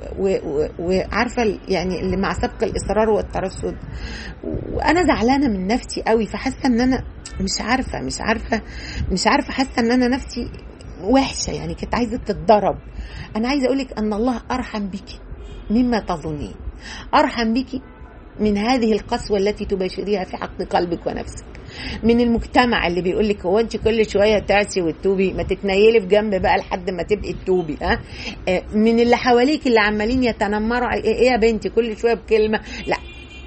وعارفه يعني اللي مع سبق الاصرار والترصد وانا زعلانه من نفسي قوي فحاسه ان انا مش عارفه مش عارفه مش عارفه حاسه ان انا نفسي وحشه يعني كنت عايزه تتضرب انا عايزه اقولك ان الله ارحم بك مما تظنين ارحم بك من هذه القسوه التي تباشريها في حق قلبك ونفسك من المجتمع اللي بيقول لك هو انت كل شويه تعسي وتتوبي ما تتنيلي في جنب بقى لحد ما تبقي تتوبي ها آه، من اللي حواليك اللي عمالين يتنمروا ايه يا بنتي كل شويه بكلمه لا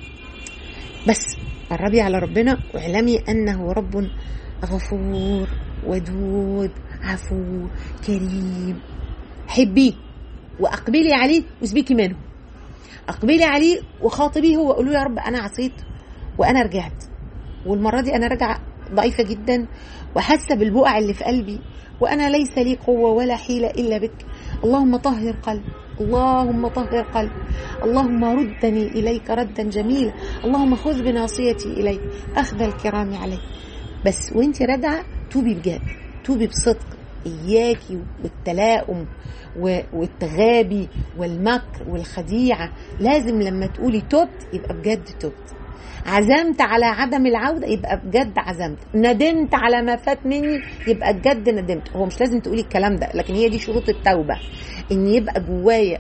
بس قربي على ربنا واعلمي انه رب غفور ودود عفو كريم حبيه واقبلي عليه واسبيكي منه اقبلي عليه وخاطبيه وقولوا يا رب انا عصيت وانا رجعت والمرة دي أنا راجعة ضعيفة جدا وحاسة بالبقع اللي في قلبي وأنا ليس لي قوة ولا حيلة إلا بك اللهم طهر قلبي اللهم طهر قلبي اللهم ردني إليك ردا جميلا اللهم خذ بناصيتي إليك أخذ الكرام عليك بس وانت راجعة توبي بجد توبي بصدق إياكي والتلاؤم والتغابي والمكر والخديعة لازم لما تقولي توبت يبقى بجد توبت عزمت على عدم العودة يبقى بجد عزمت ندمت على ما فات مني يبقى بجد ندمت هو مش لازم تقولي الكلام ده لكن هي دي شروط التوبة ان يبقى جوايا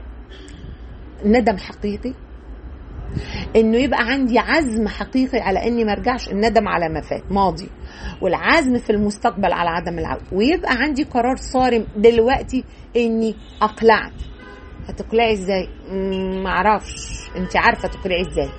ندم حقيقي انه يبقى عندي عزم حقيقي على اني ما ارجعش الندم على ما فات ماضي والعزم في المستقبل على عدم العوده ويبقى عندي قرار صارم دلوقتي اني اقلعت هتقلعي ازاي معرفش انت عارفه تقلعي ازاي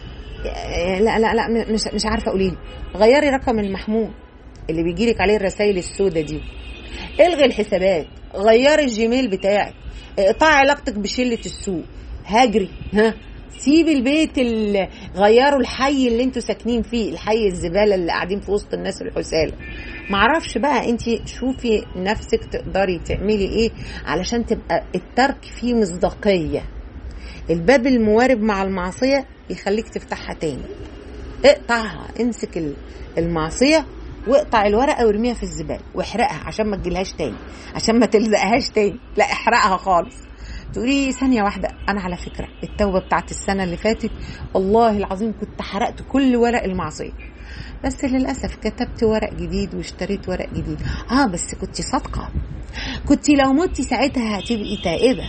لا لا لا مش مش عارفه قولي لي غيري رقم المحمول اللي بيجي لك عليه الرسائل السوداء دي الغي الحسابات غيري الجيميل بتاعك اقطعي علاقتك بشله السوق هاجري ها سيبي البيت اللي غيروا الحي اللي انتوا ساكنين فيه الحي الزباله اللي قاعدين في وسط الناس الحساله معرفش بقى انت شوفي نفسك تقدري تعملي ايه علشان تبقى الترك فيه مصداقيه الباب الموارب مع المعصيه يخليك تفتحها تاني اقطعها امسك المعصيه واقطع الورقه وارميها في الزباله واحرقها عشان ما تجيلهاش تاني عشان ما تلزقهاش تاني لا احرقها خالص تقولي ثانية واحدة أنا على فكرة التوبة بتاعت السنة اللي فاتت والله العظيم كنت حرقت كل ورق المعصية بس للأسف كتبت ورق جديد واشتريت ورق جديد اه بس كنت صادقة كنت لو متي ساعتها هتبقي تائبة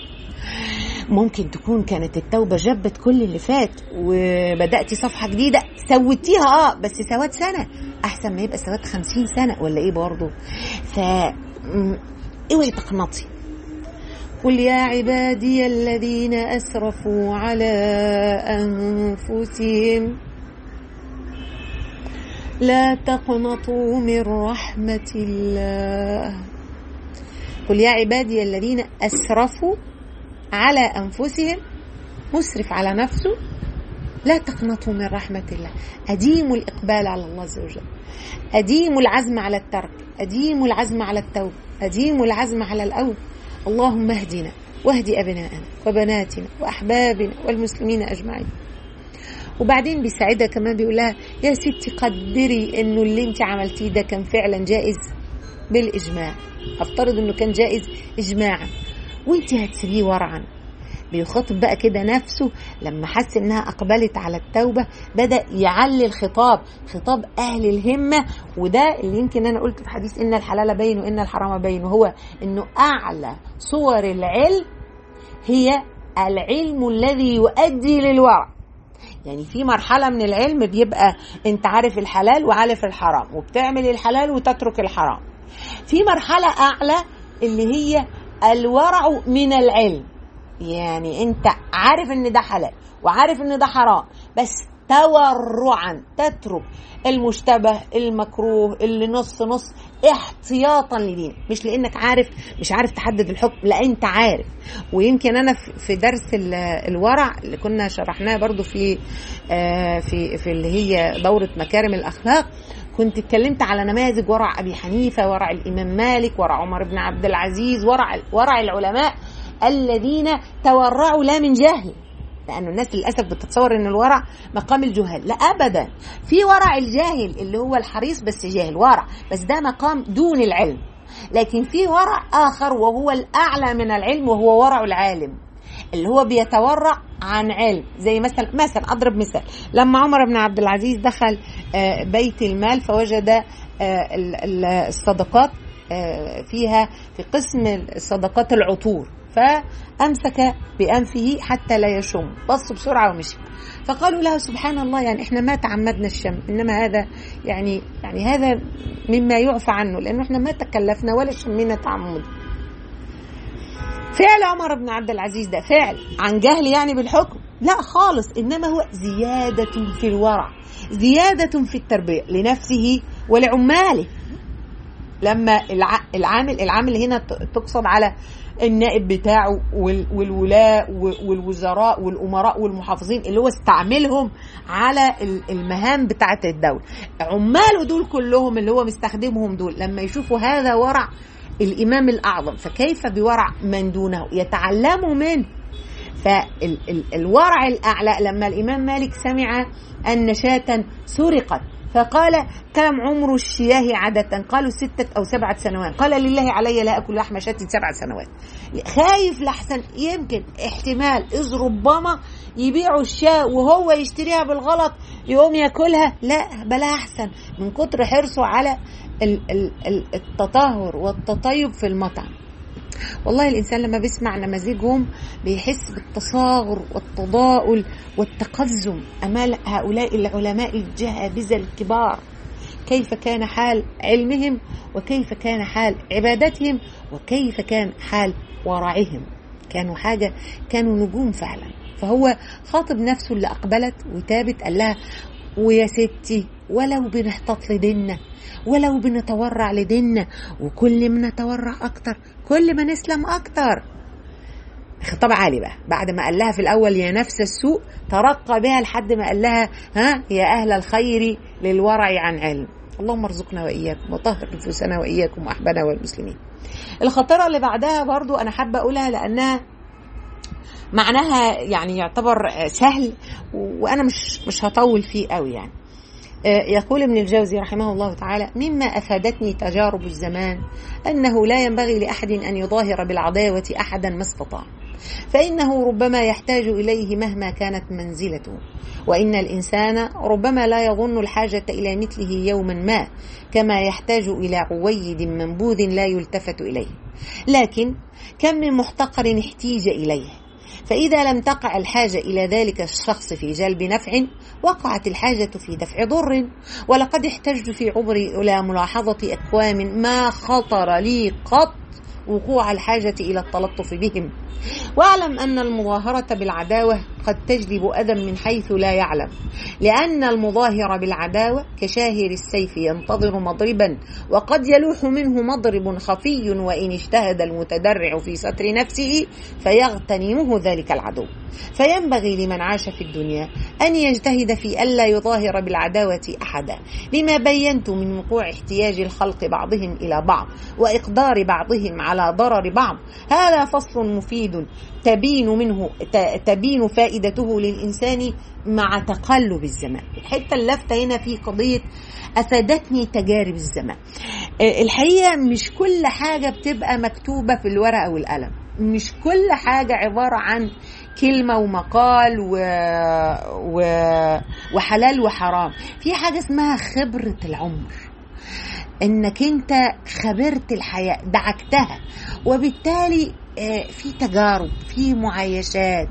ممكن تكون كانت التوبة جبت كل اللي فات وبدأتي صفحة جديدة سويتيها اه بس سواد سنة أحسن ما يبقى سواد خمسين سنة ولا إيه برضه ف اوعي تقنطي قل يا عبادي الذين اسرفوا على انفسهم لا تقنطوا من رحمه الله قل يا عبادي الذين اسرفوا على انفسهم مسرف على نفسه لا تقنطوا من رحمة الله أديموا الإقبال على الله عز وجل أديموا العزم على الترك أديموا العزم على التوبة أديموا العزم على الأول اللهم اهدنا واهد أبناءنا وبناتنا وأحبابنا والمسلمين أجمعين وبعدين بيساعدها كمان بيقول لها يا ستي قدري انه اللي انت عملتيه ده كان فعلا جائز بالاجماع افترض انه كان جائز اجماعا وانت هتسيبيه ورعا بيخاطب بقى كده نفسه لما حس انها اقبلت على التوبه بدا يعلي الخطاب خطاب اهل الهمه وده اللي يمكن انا قلت في حديث ان الحلال بين وان الحرام بين وهو انه اعلى صور العلم هي العلم الذي يؤدي للورع يعني في مرحلة من العلم بيبقى انت عارف الحلال وعارف الحرام وبتعمل الحلال وتترك الحرام في مرحلة أعلى اللي هي الورع من العلم يعني انت عارف ان ده حلال وعارف ان ده حرام بس تورعا تترك المشتبه المكروه اللي نص نص احتياطا لدين مش لانك عارف مش عارف تحدد الحكم لا انت عارف ويمكن انا في درس الورع اللي كنا شرحناه برضو في في في اللي هي دوره مكارم الاخلاق كنت اتكلمت على نماذج ورع ابي حنيفه ورع الامام مالك ورع عمر بن عبد العزيز ورع ورع العلماء الذين تورعوا لا من جهل لأنه الناس للأسف بتتصور أن الورع مقام الجهال لا أبدا في ورع الجاهل اللي هو الحريص بس جاهل ورع بس ده مقام دون العلم لكن في ورع آخر وهو الأعلى من العلم وهو ورع العالم اللي هو بيتورع عن علم زي مثلا مثلا اضرب مثال لما عمر بن عبد العزيز دخل بيت المال فوجد الصدقات فيها في قسم الصدقات العطور فامسك بانفه حتى لا يشم بص بسرعه ومشي فقالوا له سبحان الله يعني احنا ما تعمدنا الشم انما هذا يعني يعني هذا مما يعفى عنه لانه احنا ما تكلفنا ولا شمينا تعمد فعل عمر بن عبد العزيز ده فعل عن جهل يعني بالحكم لا خالص انما هو زياده في الورع زياده في التربيه لنفسه ولعماله لما العامل العامل هنا تقصد على النائب بتاعه والولاء والوزراء والامراء والمحافظين اللي هو استعملهم على المهام بتاعه الدوله عماله دول كلهم اللي هو مستخدمهم دول لما يشوفوا هذا ورع الامام الاعظم فكيف بورع من دونه يتعلموا منه فالورع الاعلى لما الامام مالك سمع ان شاة سرقت فقال كم عمر الشياه عادة قالوا ستة أو سبعة سنوات قال لله علي لا أكل لحم شاة سبع سنوات خايف لحسن يمكن احتمال إذ ربما يبيعوا الشاة وهو يشتريها بالغلط يقوم ياكلها لا بلا أحسن من كتر حرصه على التطهر والتطيب في المطعم والله الإنسان لما بيسمع نماذجهم بيحس بالتصاغر والتضاؤل والتقزم أمام هؤلاء العلماء الجهابذة الكبار كيف كان حال علمهم وكيف كان حال عبادتهم وكيف كان حال ورعهم كانوا حاجة كانوا نجوم فعلا فهو خاطب نفسه اللي أقبلت وتابت قال لها ويا ستي ولو بنحتط لديننا ولو بنتورع لديننا وكل ما نتورع أكتر كل ما نسلم أكتر خطاب عالي بقى بعد ما قال لها في الأول يا نفس السوء ترقى بها لحد ما قال لها ها يا أهل الخير للورع عن علم اللهم ارزقنا وإياكم وطهر نفوسنا وإياكم وأحبنا والمسلمين الخطيرة اللي بعدها برضو أنا حابة أقولها لأنها معناها يعني يعتبر سهل وانا مش مش هطول فيه قوي يعني يقول ابن الجوزي رحمه الله تعالى مما افادتني تجارب الزمان انه لا ينبغي لاحد ان يظاهر بالعداوه احدا ما استطاع فانه ربما يحتاج اليه مهما كانت منزلته وان الانسان ربما لا يظن الحاجه الى مثله يوما ما كما يحتاج الى عويد منبوذ لا يلتفت اليه لكن كم من محتقر احتيج اليه فإذا لم تقع الحاجة إلى ذلك الشخص في جلب نفع وقعت الحاجة في دفع ضر ولقد احتجت في عمري إلى ملاحظة أقوام ما خطر لي قط وقوع الحاجة إلى التلطف بهم واعلم أن المظاهرة بالعداوة قد تجلب أذى من حيث لا يعلم لأن المظاهر بالعداوة كشاهر السيف ينتظر مضربا وقد يلوح منه مضرب خفي وإن اجتهد المتدرع في ستر نفسه فيغتنمه ذلك العدو فينبغي لمن عاش في الدنيا أن يجتهد في ألا يظاهر بالعداوة أحدا لما بينت من وقوع احتياج الخلق بعضهم إلى بعض وإقدار بعضهم على ضرر بعض هذا فصل مفيد تبين منه تبين فائدته للإنسان مع تقلب الزمان الحتة اللفتة هنا في قضية أفادتني تجارب الزمان الحقيقة مش كل حاجة بتبقى مكتوبة في الورقة والقلم مش كل حاجة عبارة عن كلمة ومقال و... و... وحلال وحرام في حاجة اسمها خبرة العمر انك انت خبرت الحياة دعكتها وبالتالي في تجارب في معايشات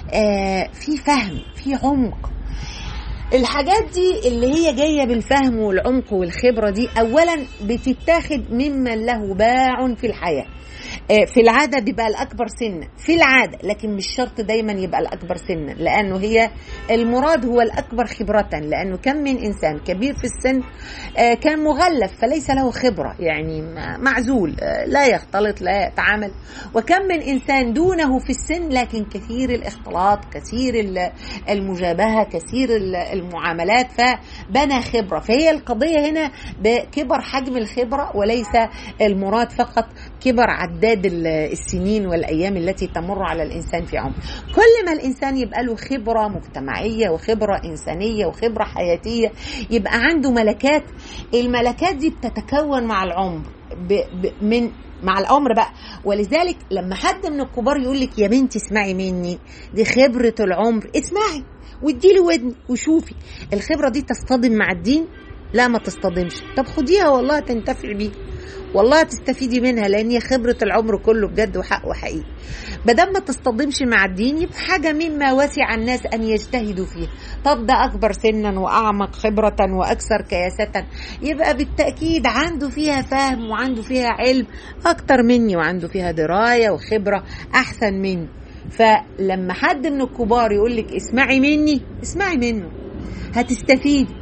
في فهم في عمق الحاجات دي اللي هي جاية بالفهم والعمق والخبرة دي أولا بتتاخد ممن له باع في الحياة في العادة بيبقى الأكبر سنا في العادة لكن مش شرط دايما يبقى الأكبر سنا لأنه هي المراد هو الأكبر خبرة لأنه كم من إنسان كبير في السن كان مغلف فليس له خبرة يعني معزول لا يختلط لا يتعامل وكم من إنسان دونه في السن لكن كثير الاختلاط كثير المجابهة كثير المعاملات فبنى خبرة فهي القضية هنا بكبر حجم الخبرة وليس المراد فقط كبر عداد السنين والايام التي تمر على الانسان في عمره كل ما الانسان يبقى له خبره مجتمعيه وخبره انسانيه وخبره حياتيه يبقى عنده ملكات الملكات دي بتتكون مع العمر ب ب من مع العمر بقى ولذلك لما حد من الكبار يقول لك يا بنتي اسمعي مني دي خبره العمر اسمعي واديله ودن وشوفي الخبره دي تصطدم مع الدين لا ما تصطدمش طب خديها والله تنتفع بيها والله تستفيدي منها لان هي خبره العمر كله بجد وحق وحقيقي بدل ما تصطدمش مع الدين يبقى حاجه مما وسع الناس ان يجتهدوا فيها طب ده اكبر سنا واعمق خبره واكثر كياسه يبقى بالتاكيد عنده فيها فهم وعنده فيها علم اكتر مني وعنده فيها درايه وخبره احسن مني فلما حد من الكبار يقول لك اسمعي مني اسمعي منه هتستفيدي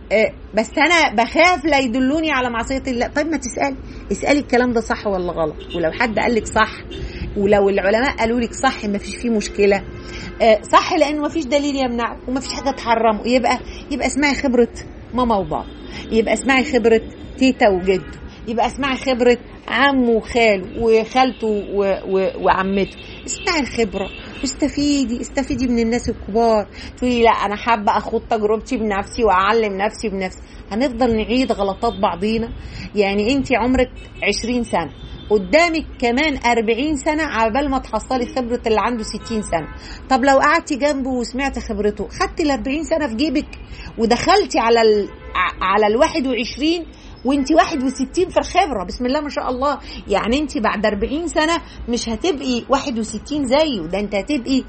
بس انا بخاف لا يدلوني على معصيه الله طيب ما تسالي اسالي الكلام ده صح ولا غلط ولو حد قال لك صح ولو العلماء قالوا لك صح ما فيش فيه مشكله صح لانه ما فيش دليل يمنعه وما فيش حاجه تحرمه يبقى يبقى اسمعي خبره ماما وبابا يبقى اسمعي خبره تيتا وجده يبقى اسمعي خبره عمه وخاله وخالته و... و... وعمته اسمعي الخبره واستفيدي استفيدي من الناس الكبار تقولي لا انا حابه اخد تجربتي بنفسي واعلم نفسي بنفسي هنفضل نعيد غلطات بعضينا يعني انت عمرك 20 سنه قدامك كمان 40 سنة عبال ما تحصلي خبرة اللي عنده 60 سنة طب لو قعدتي جنبه وسمعت خبرته خدتي ال 40 سنة في جيبك ودخلتي على ال على ال 21 وانت 61 في الخبره بسم الله ما شاء الله يعني انت بعد 40 سنه مش هتبقي 61 زيه ده انت هتبقي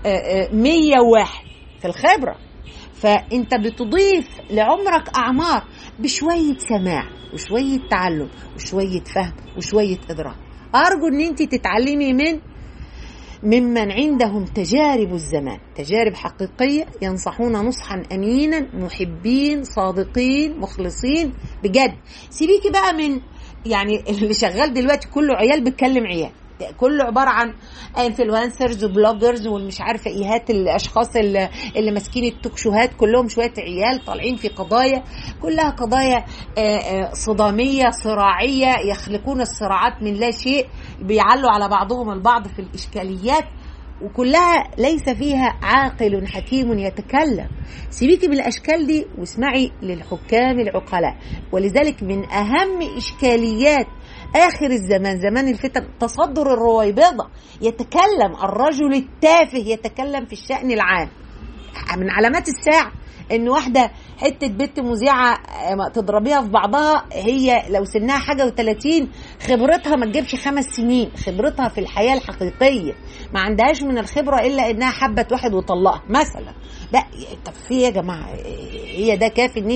101 في الخبره فانت بتضيف لعمرك اعمار بشويه سماع وشويه تعلم وشويه فهم وشويه ادراك ارجو ان انت تتعلمي من ممن عندهم تجارب الزمان تجارب حقيقية ينصحون نصحا أمينا محبين صادقين مخلصين بجد سيبيكي بقى من يعني اللي شغال دلوقتي كله عيال بتكلم عيال كله عباره عن انفلونسرز وبلوجرز والمش عارفه ايهات الاشخاص اللي, اللي ماسكين التوك شوهات كلهم شويه عيال طالعين في قضايا كلها قضايا صداميه صراعيه يخلقون الصراعات من لا شيء بيعلوا على بعضهم البعض في الاشكاليات وكلها ليس فيها عاقل حكيم يتكلم سيبيكي من الاشكال دي واسمعي للحكام العقلاء ولذلك من اهم اشكاليات اخر الزمان زمان الفتن تصدر الرويبضه يتكلم الرجل التافه يتكلم في الشان العام من علامات الساعه ان واحده حته بنت مذيعه تضربيها في بعضها هي لو سنها حاجه و30 خبرتها ما تجيبش خمس سنين خبرتها في الحياه الحقيقيه ما عندهاش من الخبره الا انها حبت واحد وطلقها مثلا لا طب في يا جماعه هي ده كافي ان انت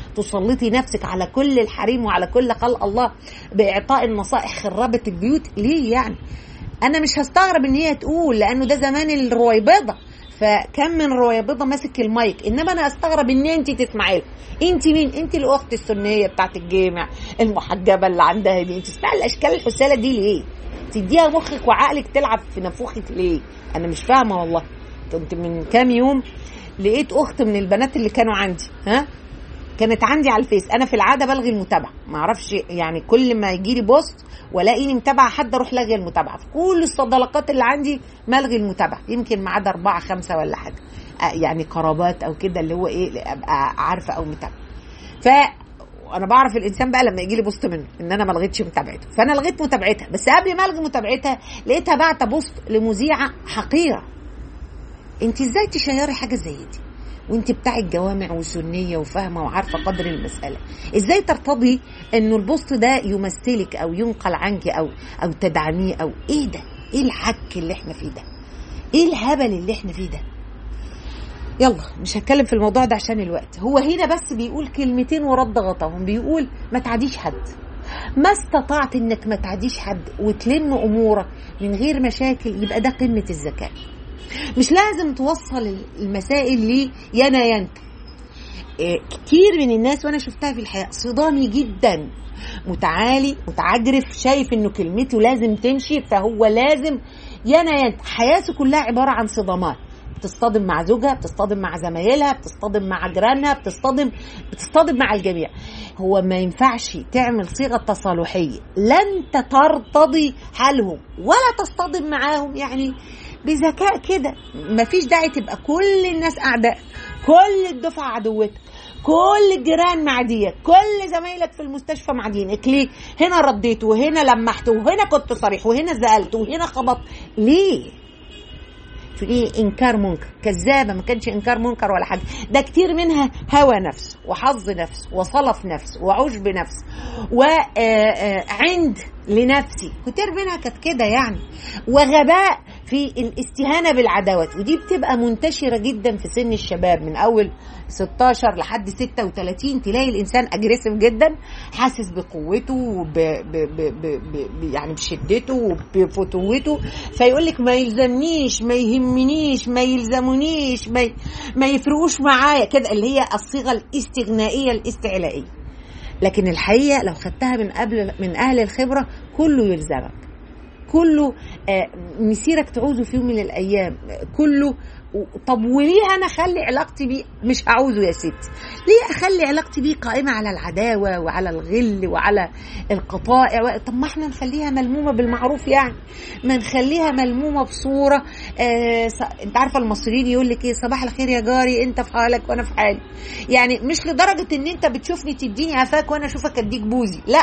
تسلطي نفسك على كل الحريم وعلى كل خلق الله باعطاء النصائح خربت البيوت ليه يعني انا مش هستغرب ان هي تقول لانه ده زمان الرويبضه فكم من رويبضه ماسك المايك انما انا استغرب ان انت تسمعي لها انت مين انت الاخت السنيه بتاعت الجامع المحجبه اللي عندها دي انت تسمعي الاشكال الحساله دي ليه تديها مخك وعقلك تلعب في نافوخك ليه انا مش فاهمه والله كنت من كام يوم لقيت اخت من البنات اللي كانوا عندي ها كانت عندي على الفيس انا في العاده بلغي المتابعه ما اعرفش يعني كل ما يجي لي بوست والاقيني متابعه حد اروح لاغي المتابعه في كل الصداقات اللي عندي ملغي المتابعه يمكن ما عدا اربعه خمسه ولا حاجه يعني قرابات او كده اللي هو ايه ابقى عارفه او متابعه ف انا بعرف الانسان بقى لما يجي لي بوست منه ان انا ما لغيتش متابعته فانا لغيت متابعتها بس قبل ما الغي متابعتها لقيتها بعت بوست لمذيعه حقيره انت ازاي تشيري حاجه زي دي وانت بتاع الجوامع وسنيه وفاهمه وعارفه قدر المساله ازاي ترتضي انه البوست ده يمثلك او ينقل عنك او او تدعميه او ايه ده ايه العك اللي احنا فيه ده ايه الهبل اللي احنا فيه ده يلا مش هتكلم في الموضوع ده عشان الوقت هو هنا بس بيقول كلمتين ورد غطاهم بيقول ما تعديش حد ما استطعت انك ما تعديش حد وتلم امورك من غير مشاكل يبقى ده قمه الذكاء مش لازم توصل المسائل لي يانا ينت إيه كتير من الناس وانا شفتها في الحياه صدامي جدا متعالي متعجرف شايف انه كلمته لازم تمشي فهو لازم يانا ينت حياته كلها عباره عن صدامات بتصطدم مع زوجها بتصطدم مع زمايلها بتصطدم مع جيرانها بتصطدم بتصطدم مع الجميع هو ما ينفعش تعمل صيغه تصالحيه لا انت ترتضي حالهم ولا تصطدم معاهم يعني بذكاء كده مفيش داعي تبقى كل الناس اعداء كل الدفعه عدوتك كل الجيران معديك كل زمايلك في المستشفى معدينك ليه هنا رديت وهنا لمحت وهنا كنت صريح وهنا زعلت وهنا خبطت ليه في ايه انكار منكر كذابه ما كانش انكار منكر ولا حاجه ده كتير منها هوى نفس وحظ نفس وصلف نفس وعجب نفس وعند لنفسي كتير منها كانت كده يعني وغباء في الاستهانة بالعداوات ودي بتبقى منتشرة جدا في سن الشباب من أول 16 لحد 36 تلاقي الإنسان أجريسيف جدا حاسس بقوته وب ب ب ب ب يعني بشدته وبفتوته فيقول لك ما يلزمنيش ما يهمنيش ما يلزمونيش ما, ما يفرقوش معايا كده اللي هي الصيغة الاستغنائية الاستعلائية لكن الحقيقة لو خدتها من قبل من أهل الخبرة كله يلزمك كله مسيرك تعوزه في يوم من الايام كله طب وليه انا اخلي علاقتي بيه مش هعوزه يا ستي ليه اخلي علاقتي بيه قائمه على العداوه وعلى الغل وعلى القطائع طب ما احنا نخليها ملمومه بالمعروف يعني ما نخليها ملمومه بصوره آه انت عارفه المصريين يقول لك ايه صباح الخير يا جاري انت في حالك وانا في حالي يعني مش لدرجه ان انت بتشوفني تديني قفاك وانا اشوفك اديك بوزي لا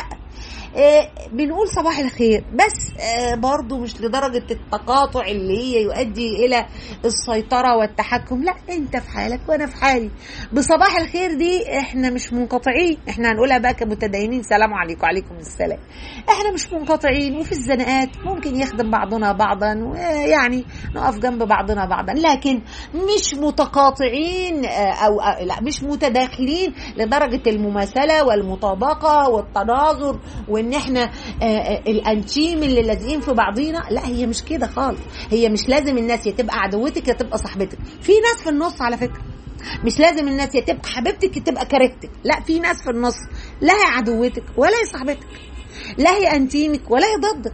آه بنقول صباح الخير بس آه برضو مش لدرجة التقاطع اللي هي يؤدي إلى السيطرة والتحكم لا أنت في حالك وأنا في حالي بصباح الخير دي إحنا مش منقطعين إحنا هنقولها بقى كمتدينين سلام عليكم وعليكم السلام إحنا مش منقطعين وفي الزنقات ممكن يخدم بعضنا بعضا ويعني نقف جنب بعضنا بعضا لكن مش متقاطعين أو لا مش متداخلين لدرجة المماثلة والمطابقة والتناظر وان احنا الانتيم اللي لازقين في بعضينا لا هي مش كده خالص هي مش لازم الناس يا تبقى عدوتك يا تبقى صاحبتك في ناس في النص على فكره مش لازم الناس يا تبقى حبيبتك يا تبقى كارهتك لا في ناس في النص لا هي عدوتك ولا هي صاحبتك لا هي انتيمك ولا هي ضدك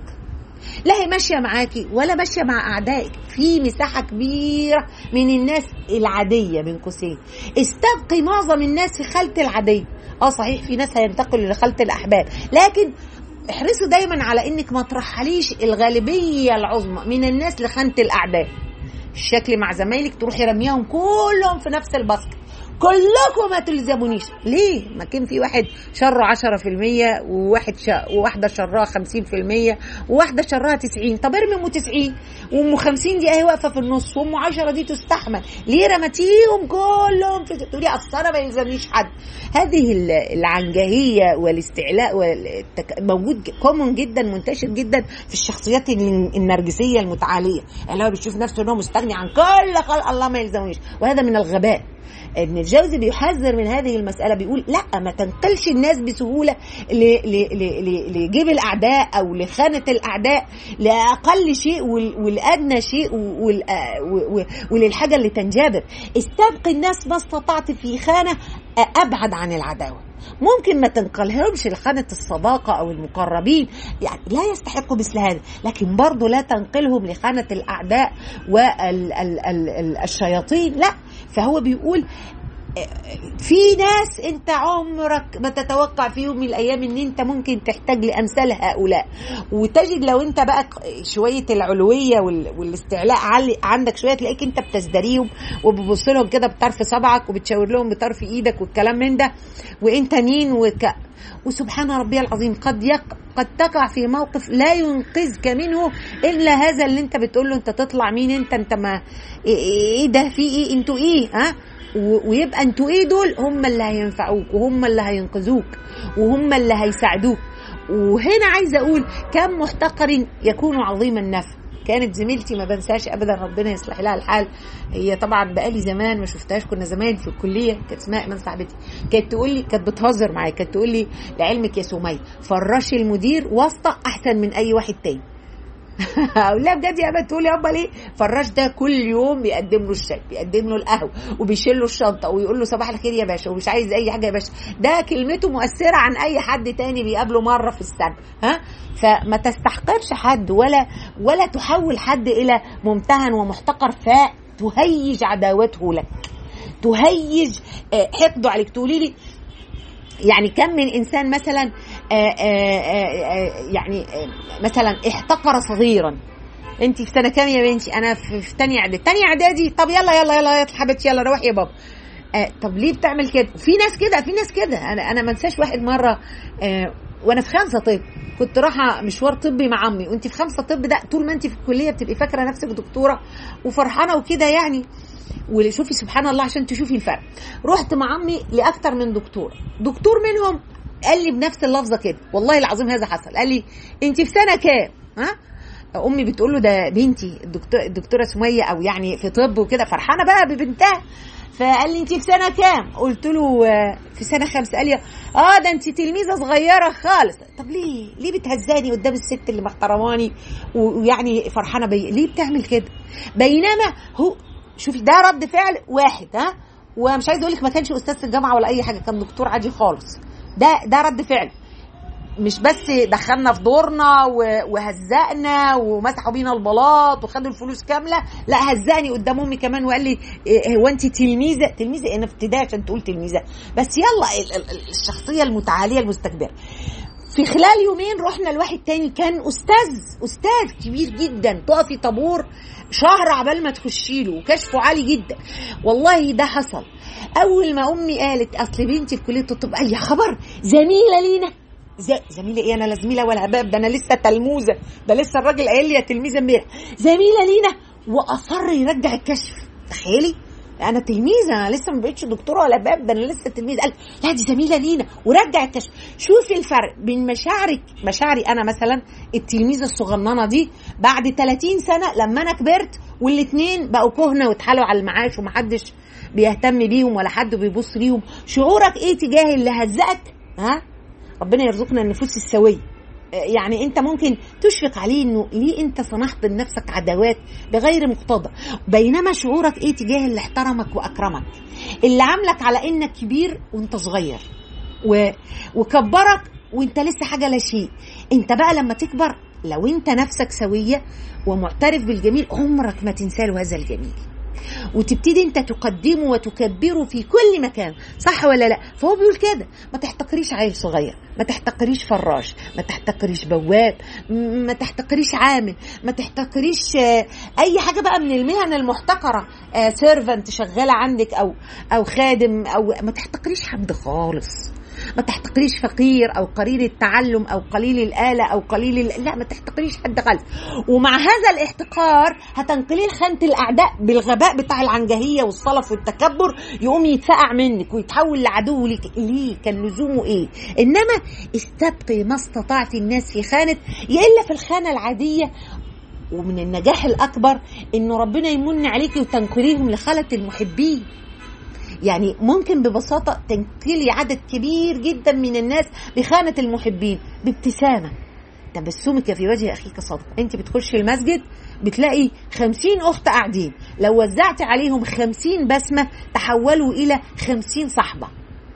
لا هي ماشيه معاكي ولا ماشيه مع اعدائك في مساحه كبيره من الناس العاديه بين قوسين استبقي معظم الناس في خالة العاديه اه صحيح في ناس هينتقلوا لخالة الاحباب لكن احرصوا دايما على انك ما ترحليش الغالبيه العظمى من الناس لخانه الاعداء الشكل مع زمايلك تروحي رميهم كلهم في نفس الباسكت كلكم ما تلزمونيش ليه ما كان في واحد شره 10% وواحد شا... وواحده شرها 50% وواحده شرها 90 طب ارمي ام 90 وام 50 دي اهي واقفه في النص وام 10 دي تستحمل ليه رمتيهم كلهم في تقولي اصل انا ما يلزمنيش حد هذه العنجهيه والاستعلاء والتك... موجود كومون جدا منتشر جدا في الشخصيات النرجسيه المتعاليه اللي هو بيشوف نفسه ان هو مستغني عن كل خلق الله ما يلزمنيش وهذا من الغباء ابن الجوزي بيحذر من هذه المسألة بيقول لا ما تنقلش الناس بسهولة لجيب الأعداء أو لخانة الأعداء لأقل شيء والأدنى شيء وللحاجة اللي تنجبر استبقي الناس ما استطعت في خانة أبعد عن العداوة ممكن ما تنقلهمش لخانة الصداقة أو المقربين يعني لا يستحقوا مثل هذا لكن برضه لا تنقلهم لخانة الأعداء والشياطين لا فهو بيقول في ناس انت عمرك ما تتوقع في يوم من الايام ان انت ممكن تحتاج لامثال هؤلاء وتجد لو انت بقى شويه العلويه والاستعلاء عندك شويه تلاقيك انت بتزدريهم وبتبص لهم كده بطرف صبعك وبتشاور لهم بطرف ايدك والكلام من ده وانت مين وك وسبحان ربي العظيم قد يق... قد تقع في موقف لا ينقذك منه الا هذا اللي انت بتقول له انت تطلع مين انت انت ما ايه ده في ايه انتوا ايه ها ويبقى انتوا ايه دول هم اللي هينفعوك وهم اللي هينقذوك وهم اللي هيساعدوك وهنا عايزه اقول كم محتقر يكون عظيم النفع كانت زميلتي ما بنساش ابدا ربنا يصلح لها الحال هي طبعا بقالي زمان ما شفتهاش كنا زمان في الكليه كانت اسمها ايمان صاحبتي كانت تقول لي كانت بتهزر معايا كانت تقول لي لعلمك يا سميه فراشي المدير واسطه احسن من اي واحد تاني اقول لها بجد يا بنت تقول يابا ليه فراش ده كل يوم بيقدم له الشاي بيقدم له القهوه وبيشيل له الشنطه ويقول له صباح الخير يا باشا ومش عايز اي حاجه يا باشا ده كلمته مؤثره عن اي حد تاني بيقابله مره في السنه ها فما تستحقرش حد ولا ولا تحول حد الى ممتهن ومحتقر فتهيج عداوته لك تهيج حقده عليك تقولي لي يعني كم من انسان مثلا آآ آآ يعني مثلا احتقر صغيرا انت في سنه كام يا بنتي انا في, في تانية اعدادي تانية اعدادي طب يلا يلا يلا يا حبيبتي يلا روحي يا بابا آه طب ليه بتعمل كده في ناس كده في ناس كده انا انا ما انساش واحد مره آه وانا في خمسه طب كنت رايحه مشوار طبي مع عمي وانت في خمسه طب ده طول ما انت في الكليه بتبقي فاكره نفسك دكتوره وفرحانه وكده يعني وشوفي سبحان الله عشان تشوفي الفرق رحت مع عمي لاكثر من دكتور دكتور منهم قال لي بنفس اللفظه كده والله العظيم هذا حصل قال لي انت في سنه كام ها امي بتقول له ده بنتي الدكتور الدكتوره سميه او يعني في طب وكده فرحانه بقى ببنتها فقال لي انت في سنه كام قلت له في سنه خمسه قال لي اه ده انت تلميذه صغيره خالص طب ليه ليه بتهزاني قدام الست اللي محترماني ويعني فرحانه بيا ليه بتعمل كده بينما هو شوفي ده رد فعل واحد ها ومش عايز اقول لك ما كانش استاذ في الجامعه ولا اي حاجه كان دكتور عادي خالص ده ده رد فعل مش بس دخلنا في دورنا وهزقنا ومسحوا بينا البلاط وخدوا الفلوس كامله لا هزقني قدام امي كمان وقال لي هو انت تلميذه تلميذه انا في ابتدائي عشان تقول تلميذه بس يلا الشخصيه المتعاليه المستكبره في خلال يومين رحنا لواحد تاني كان استاذ استاذ كبير جدا تقفي طابور شهر عبال ما تخشي له وكشفه عالي جدا والله ده حصل اول ما امي قالت اصل بنتي في كليه الطب قال يا خبر زميله لينا زميله ايه انا لا زميله ولا هباب ده انا لسه تلموذه ده لسه الراجل قايل لي يا تلميذه امبارح زميله لينا واصر يرجع الكشف تخيلي انا تلميذه انا لسه ما بقتش دكتوره ولا باب ده انا لسه تلميذ قال لا دي زميله لينا ورجع الكشف شوفي الفرق بين مشاعرك مشاعري انا مثلا التلميذه الصغننه دي بعد 30 سنه لما انا كبرت والاثنين بقوا كهنه واتحالوا على المعاش ومحدش بيهتم بيهم ولا حد بيبص ليهم شعورك ايه تجاه اللي هزقك ها ربنا يرزقنا النفوس السويه يعني انت ممكن تشفق عليه انه ليه انت صنعت لنفسك عداوات بغير مقتضى بينما شعورك ايه تجاه اللي احترمك واكرمك اللي عاملك على انك كبير وانت صغير و... وكبرك وانت لسه حاجه لا شيء انت بقى لما تكبر لو انت نفسك سويه ومعترف بالجميل عمرك ما تنسى له هذا الجميل وتبتدي انت تقدمه وتكبره في كل مكان صح ولا لا فهو بيقول كده ما تحتقريش عيل صغير ما تحتقريش فراش ما تحتقريش بواب ما تحتقريش عامل ما تحتقريش اي حاجه بقى من المهن المحتقره سيرفنت شغاله عندك او او خادم او ما تحتقريش حد خالص ما تحتقريش فقير او قليل التعلم او قليل الاله او قليل ال... لا ما تحتقريش حد خالص ومع هذا الاحتقار هتنقليه لخانه الاعداء بالغباء بتاع العنجهيه والصلف والتكبر يقوم يتفقع منك ويتحول لعدو ليك ليه كان لزومه ايه انما استبقي ما استطعت الناس في خانه يا الا في الخانه العاديه ومن النجاح الاكبر انه ربنا يمن عليكي وتنقليهم لخاله المحبين يعني ممكن ببساطة تنقلي عدد كبير جدا من الناس بخانة المحبين بابتسامة تبسمك في وجه أخيك صدق أنت بتخشي المسجد بتلاقي خمسين أخت قاعدين لو وزعت عليهم خمسين بسمة تحولوا إلى خمسين صحبة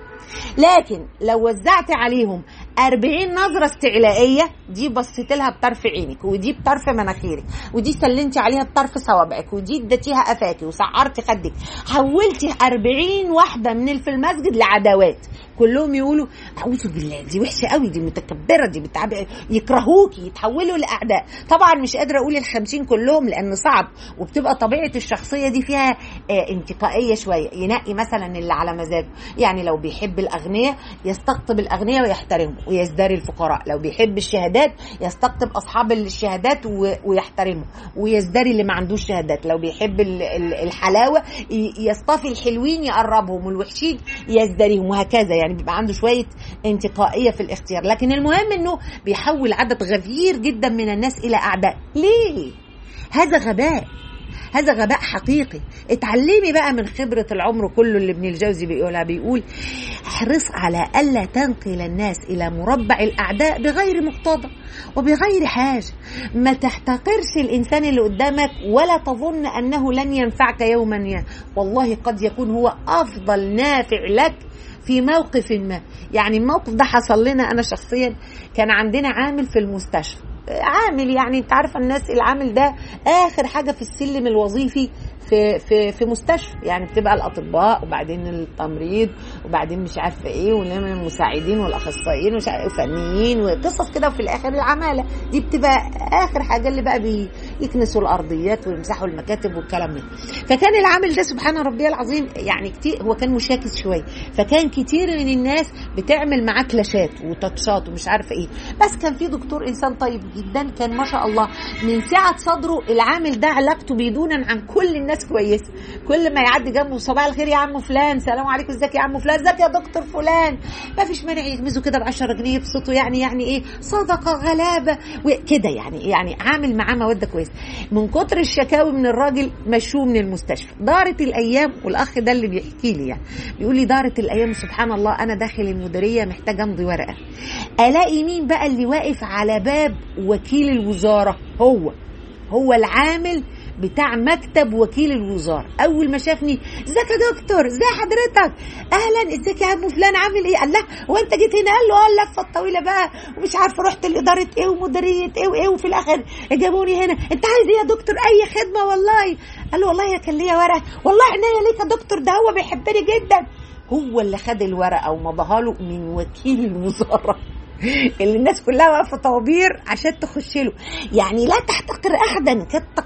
لكن لو وزعت عليهم أربعين نظرة استعلائية دي بصيت لها بطرف عينك ودي بطرف مناخيرك ودي سلمتي عليها بطرف صوابعك ودي اديتيها قفاكي وسعرتي خدك حولتي أربعين واحدة من اللي في المسجد لعداوات كلهم يقولوا اعوذ بالله دي وحشه قوي دي متكبره دي بتعب يكرهوكي يتحولوا لاعداء طبعا مش قادره اقول الخمسين كلهم لان صعب وبتبقى طبيعه الشخصيه دي فيها آه انتقائيه شويه ينقي مثلا اللي على مزاجه يعني لو بيحب الاغنياء يستقطب الاغنياء ويحترمهم ويزدري الفقراء لو بيحب الشهادات يستقطب اصحاب الشهادات ويحترمهم ويزدري اللي ما عندوش شهادات لو بيحب الحلاوه يصطفي الحلوين يقربهم والوحشين يزدريهم وهكذا يعني يعني بيبقى عنده شويه انتقائيه في الاختيار لكن المهم انه بيحول عدد غفير جدا من الناس الى اعداء ليه هذا غباء هذا غباء حقيقي اتعلمي بقى من خبرة العمر كله اللي ابن الجوزي بيقولها بيقول احرص على ألا تنقل الناس إلى مربع الأعداء بغير مقتضى وبغير حاجة ما تحتقرش الإنسان اللي قدامك ولا تظن أنه لن ينفعك يوما ما والله قد يكون هو أفضل نافع لك في موقف ما يعني الموقف ده حصل لنا انا شخصيا كان عندنا عامل في المستشفى عامل يعني انت عارفه الناس العامل ده اخر حاجه في السلم الوظيفي في في في مستشفى يعني بتبقى الاطباء وبعدين التمريض وبعدين مش عارفه ايه ونعمل المساعدين والاخصائيين وفنيين وقصص كده وفي الاخر العماله دي بتبقى اخر حاجه اللي بقى بيكنسوا الارضيات ويمسحوا المكاتب والكلام ده فكان العامل ده سبحان ربي العظيم يعني كتير هو كان مشاكس شويه فكان كتير من الناس بتعمل معاه كلاشات وتاتشات ومش عارفه ايه بس كان في دكتور انسان طيب جدا كان ما شاء الله من سعه صدره العامل ده علاقته بيدونا عن كل الناس كويسه كل ما يعدي جنبه صباح الخير يا عم فلان سلام عليكم ازيك يا عم فلان ازيك يا دكتور فلان ما فيش مانع يغمزه كده ب 10 جنيه يبسطه يعني يعني ايه صدقه غلابه وكده يعني يعني عامل معاه موده كويسه من كتر الشكاوي من الراجل مشوه من المستشفى دارت الايام والاخ ده اللي بيحكي لي يعني بيقول لي دارت الايام سبحان الله انا داخل المديريه محتاج امضي ورقه الاقي مين بقى اللي واقف على باب وكيل الوزاره هو هو العامل بتاع مكتب وكيل الوزاره اول ما شافني ازيك يا دكتور ازي حضرتك اهلا ازيك يا عم فلان عامل ايه قال له هو انت جيت هنا قال له اه اللفه الطويله بقى ومش عارفه رحت لاداره ايه ومديريه ايه وايه وفي الاخر جابوني هنا انت عايز ايه يا دكتور اي خدمه والله قال له والله كان ليا ورقه والله عينيا ليك يا دكتور ده هو بيحبني جدا هو اللي خد الورقه ومضاها له من وكيل الوزاره اللي الناس كلها واقفه طوابير عشان تخش له يعني لا تحتقر احدا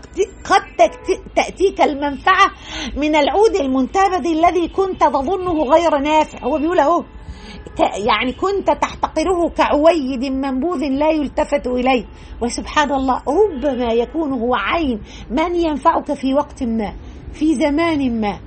قد تاتيك المنفعه من العود المنتبذ الذي كنت تظنه غير نافع هو بيقول اهو يعني كنت تحتقره كعويد منبوذ لا يلتفت اليه وسبحان الله ربما يكون هو عين من ينفعك في وقت ما في زمان ما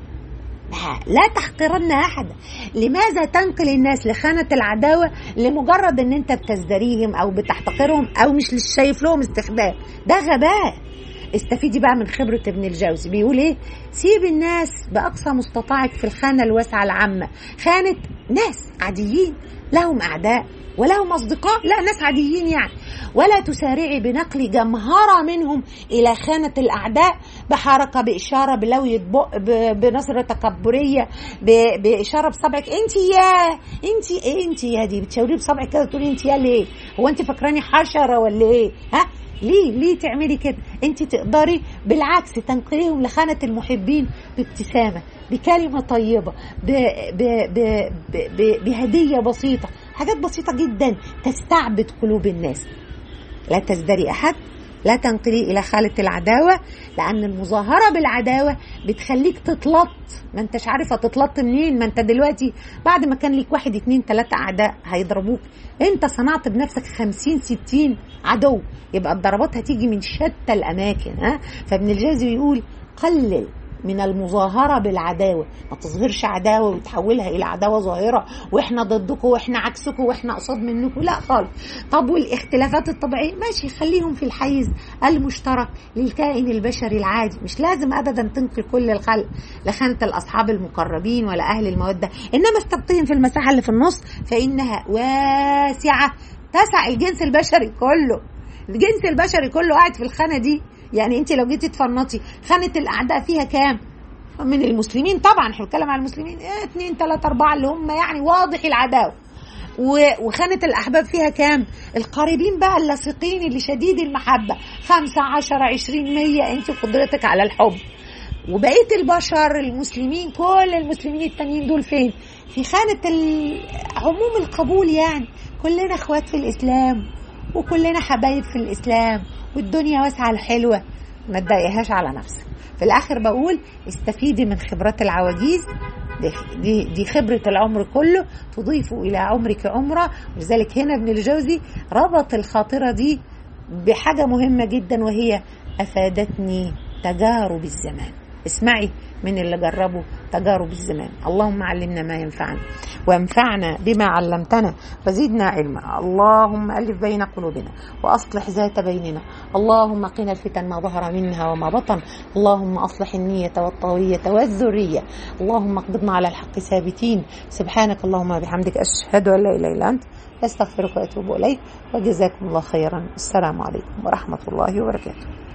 لا تحقرن احدا لماذا تنقل الناس لخانه العداوه لمجرد ان انت بتزدريهم او بتحتقرهم او مش شايف لهم استخدام ده غباء استفيدي بقى من خبرة ابن الجوزي بيقول ايه سيب الناس بأقصى مستطاعك في الخانة الواسعة العامة خانة ناس عاديين لهم أعداء ولهم أصدقاء لا ناس عاديين يعني ولا تسارعي بنقل جمهرة منهم إلى خانة الأعداء بحركة بإشارة بلوية بق بنظرة تكبرية بإشارة بصبعك أنت يا أنت إيه أنت يا دي بتشاوريه بصبعك كده تقولي أنت يا ليه هو أنت فاكراني حشرة ولا إيه ها ليه ليه تعملي كده انت تقدري بالعكس تنقليهم لخانة المحبين بابتسامة بكلمة طيبة ب ب ب ب ب بهدية بسيطة حاجات بسيطة جدا تستعبد قلوب الناس لا تزدري أحد لا تنقلي إلى خالة العداوة لأن المظاهرة بالعداوة بتخليك تتلط ما انتش عارفة تتلط منين ما انت دلوقتي بعد ما كان ليك واحد اتنين تلاتة أعداء هيضربوك انت صنعت بنفسك خمسين ستين عدو يبقى الضربات هتيجي من شتى الأماكن ها فابن الجوزي بيقول قلل من المظاهرة بالعداوة ما تظهرش عداوة وتحولها إلى عداوة ظاهرة وإحنا ضدكم وإحنا عكسكم وإحنا قصاد منكم لا خالص طب والاختلافات الطبيعية ماشي خليهم في الحيز المشترك للكائن البشري العادي مش لازم أبدا تنقل كل الخلق لخانة الأصحاب المقربين ولا أهل المودة إنما استبقيهم في المساحة اللي في النص فإنها واسعة تسع الجنس البشري كله الجنس البشري كله قاعد في الخانة دي يعني انت لو جيتي تفنطي خانة الأعداء فيها كام؟ من المسلمين طبعا احنا بنتكلم عن المسلمين اه اتنين تلاتة أربعة اللي هم يعني واضح العداوة وخانة الأحباب فيها كام؟ القريبين بقى اللاصقين اللي شديد المحبة خمسة عشر عشرين مية انت قدرتك على الحب وبقية البشر المسلمين كل المسلمين التانيين دول فين؟ في خانة عموم القبول يعني كلنا اخوات في الإسلام وكلنا حبايب في الإسلام والدنيا واسعة الحلوة ما تضايقهاش على نفسك في الآخر بقول استفيدي من خبرات العواجيز دي, دي, دي خبرة العمر كله تضيف إلى عمرك عمرة ولذلك هنا ابن الجوزي ربط الخاطرة دي بحاجة مهمة جدا وهي أفادتني تجارب الزمان اسمعي من اللي جربوا تجارب الزمان اللهم علمنا ما ينفعنا وانفعنا بما علمتنا وزدنا علما اللهم ألف بين قلوبنا وأصلح ذات بيننا اللهم قنا الفتن ما ظهر منها وما بطن اللهم أصلح النية والطوية والذرية اللهم اقبضنا على الحق ثابتين سبحانك اللهم وبحمدك أشهد أن لا إله إلا أنت أستغفرك وأتوب إليك وجزاكم الله خيرا السلام عليكم ورحمة الله وبركاته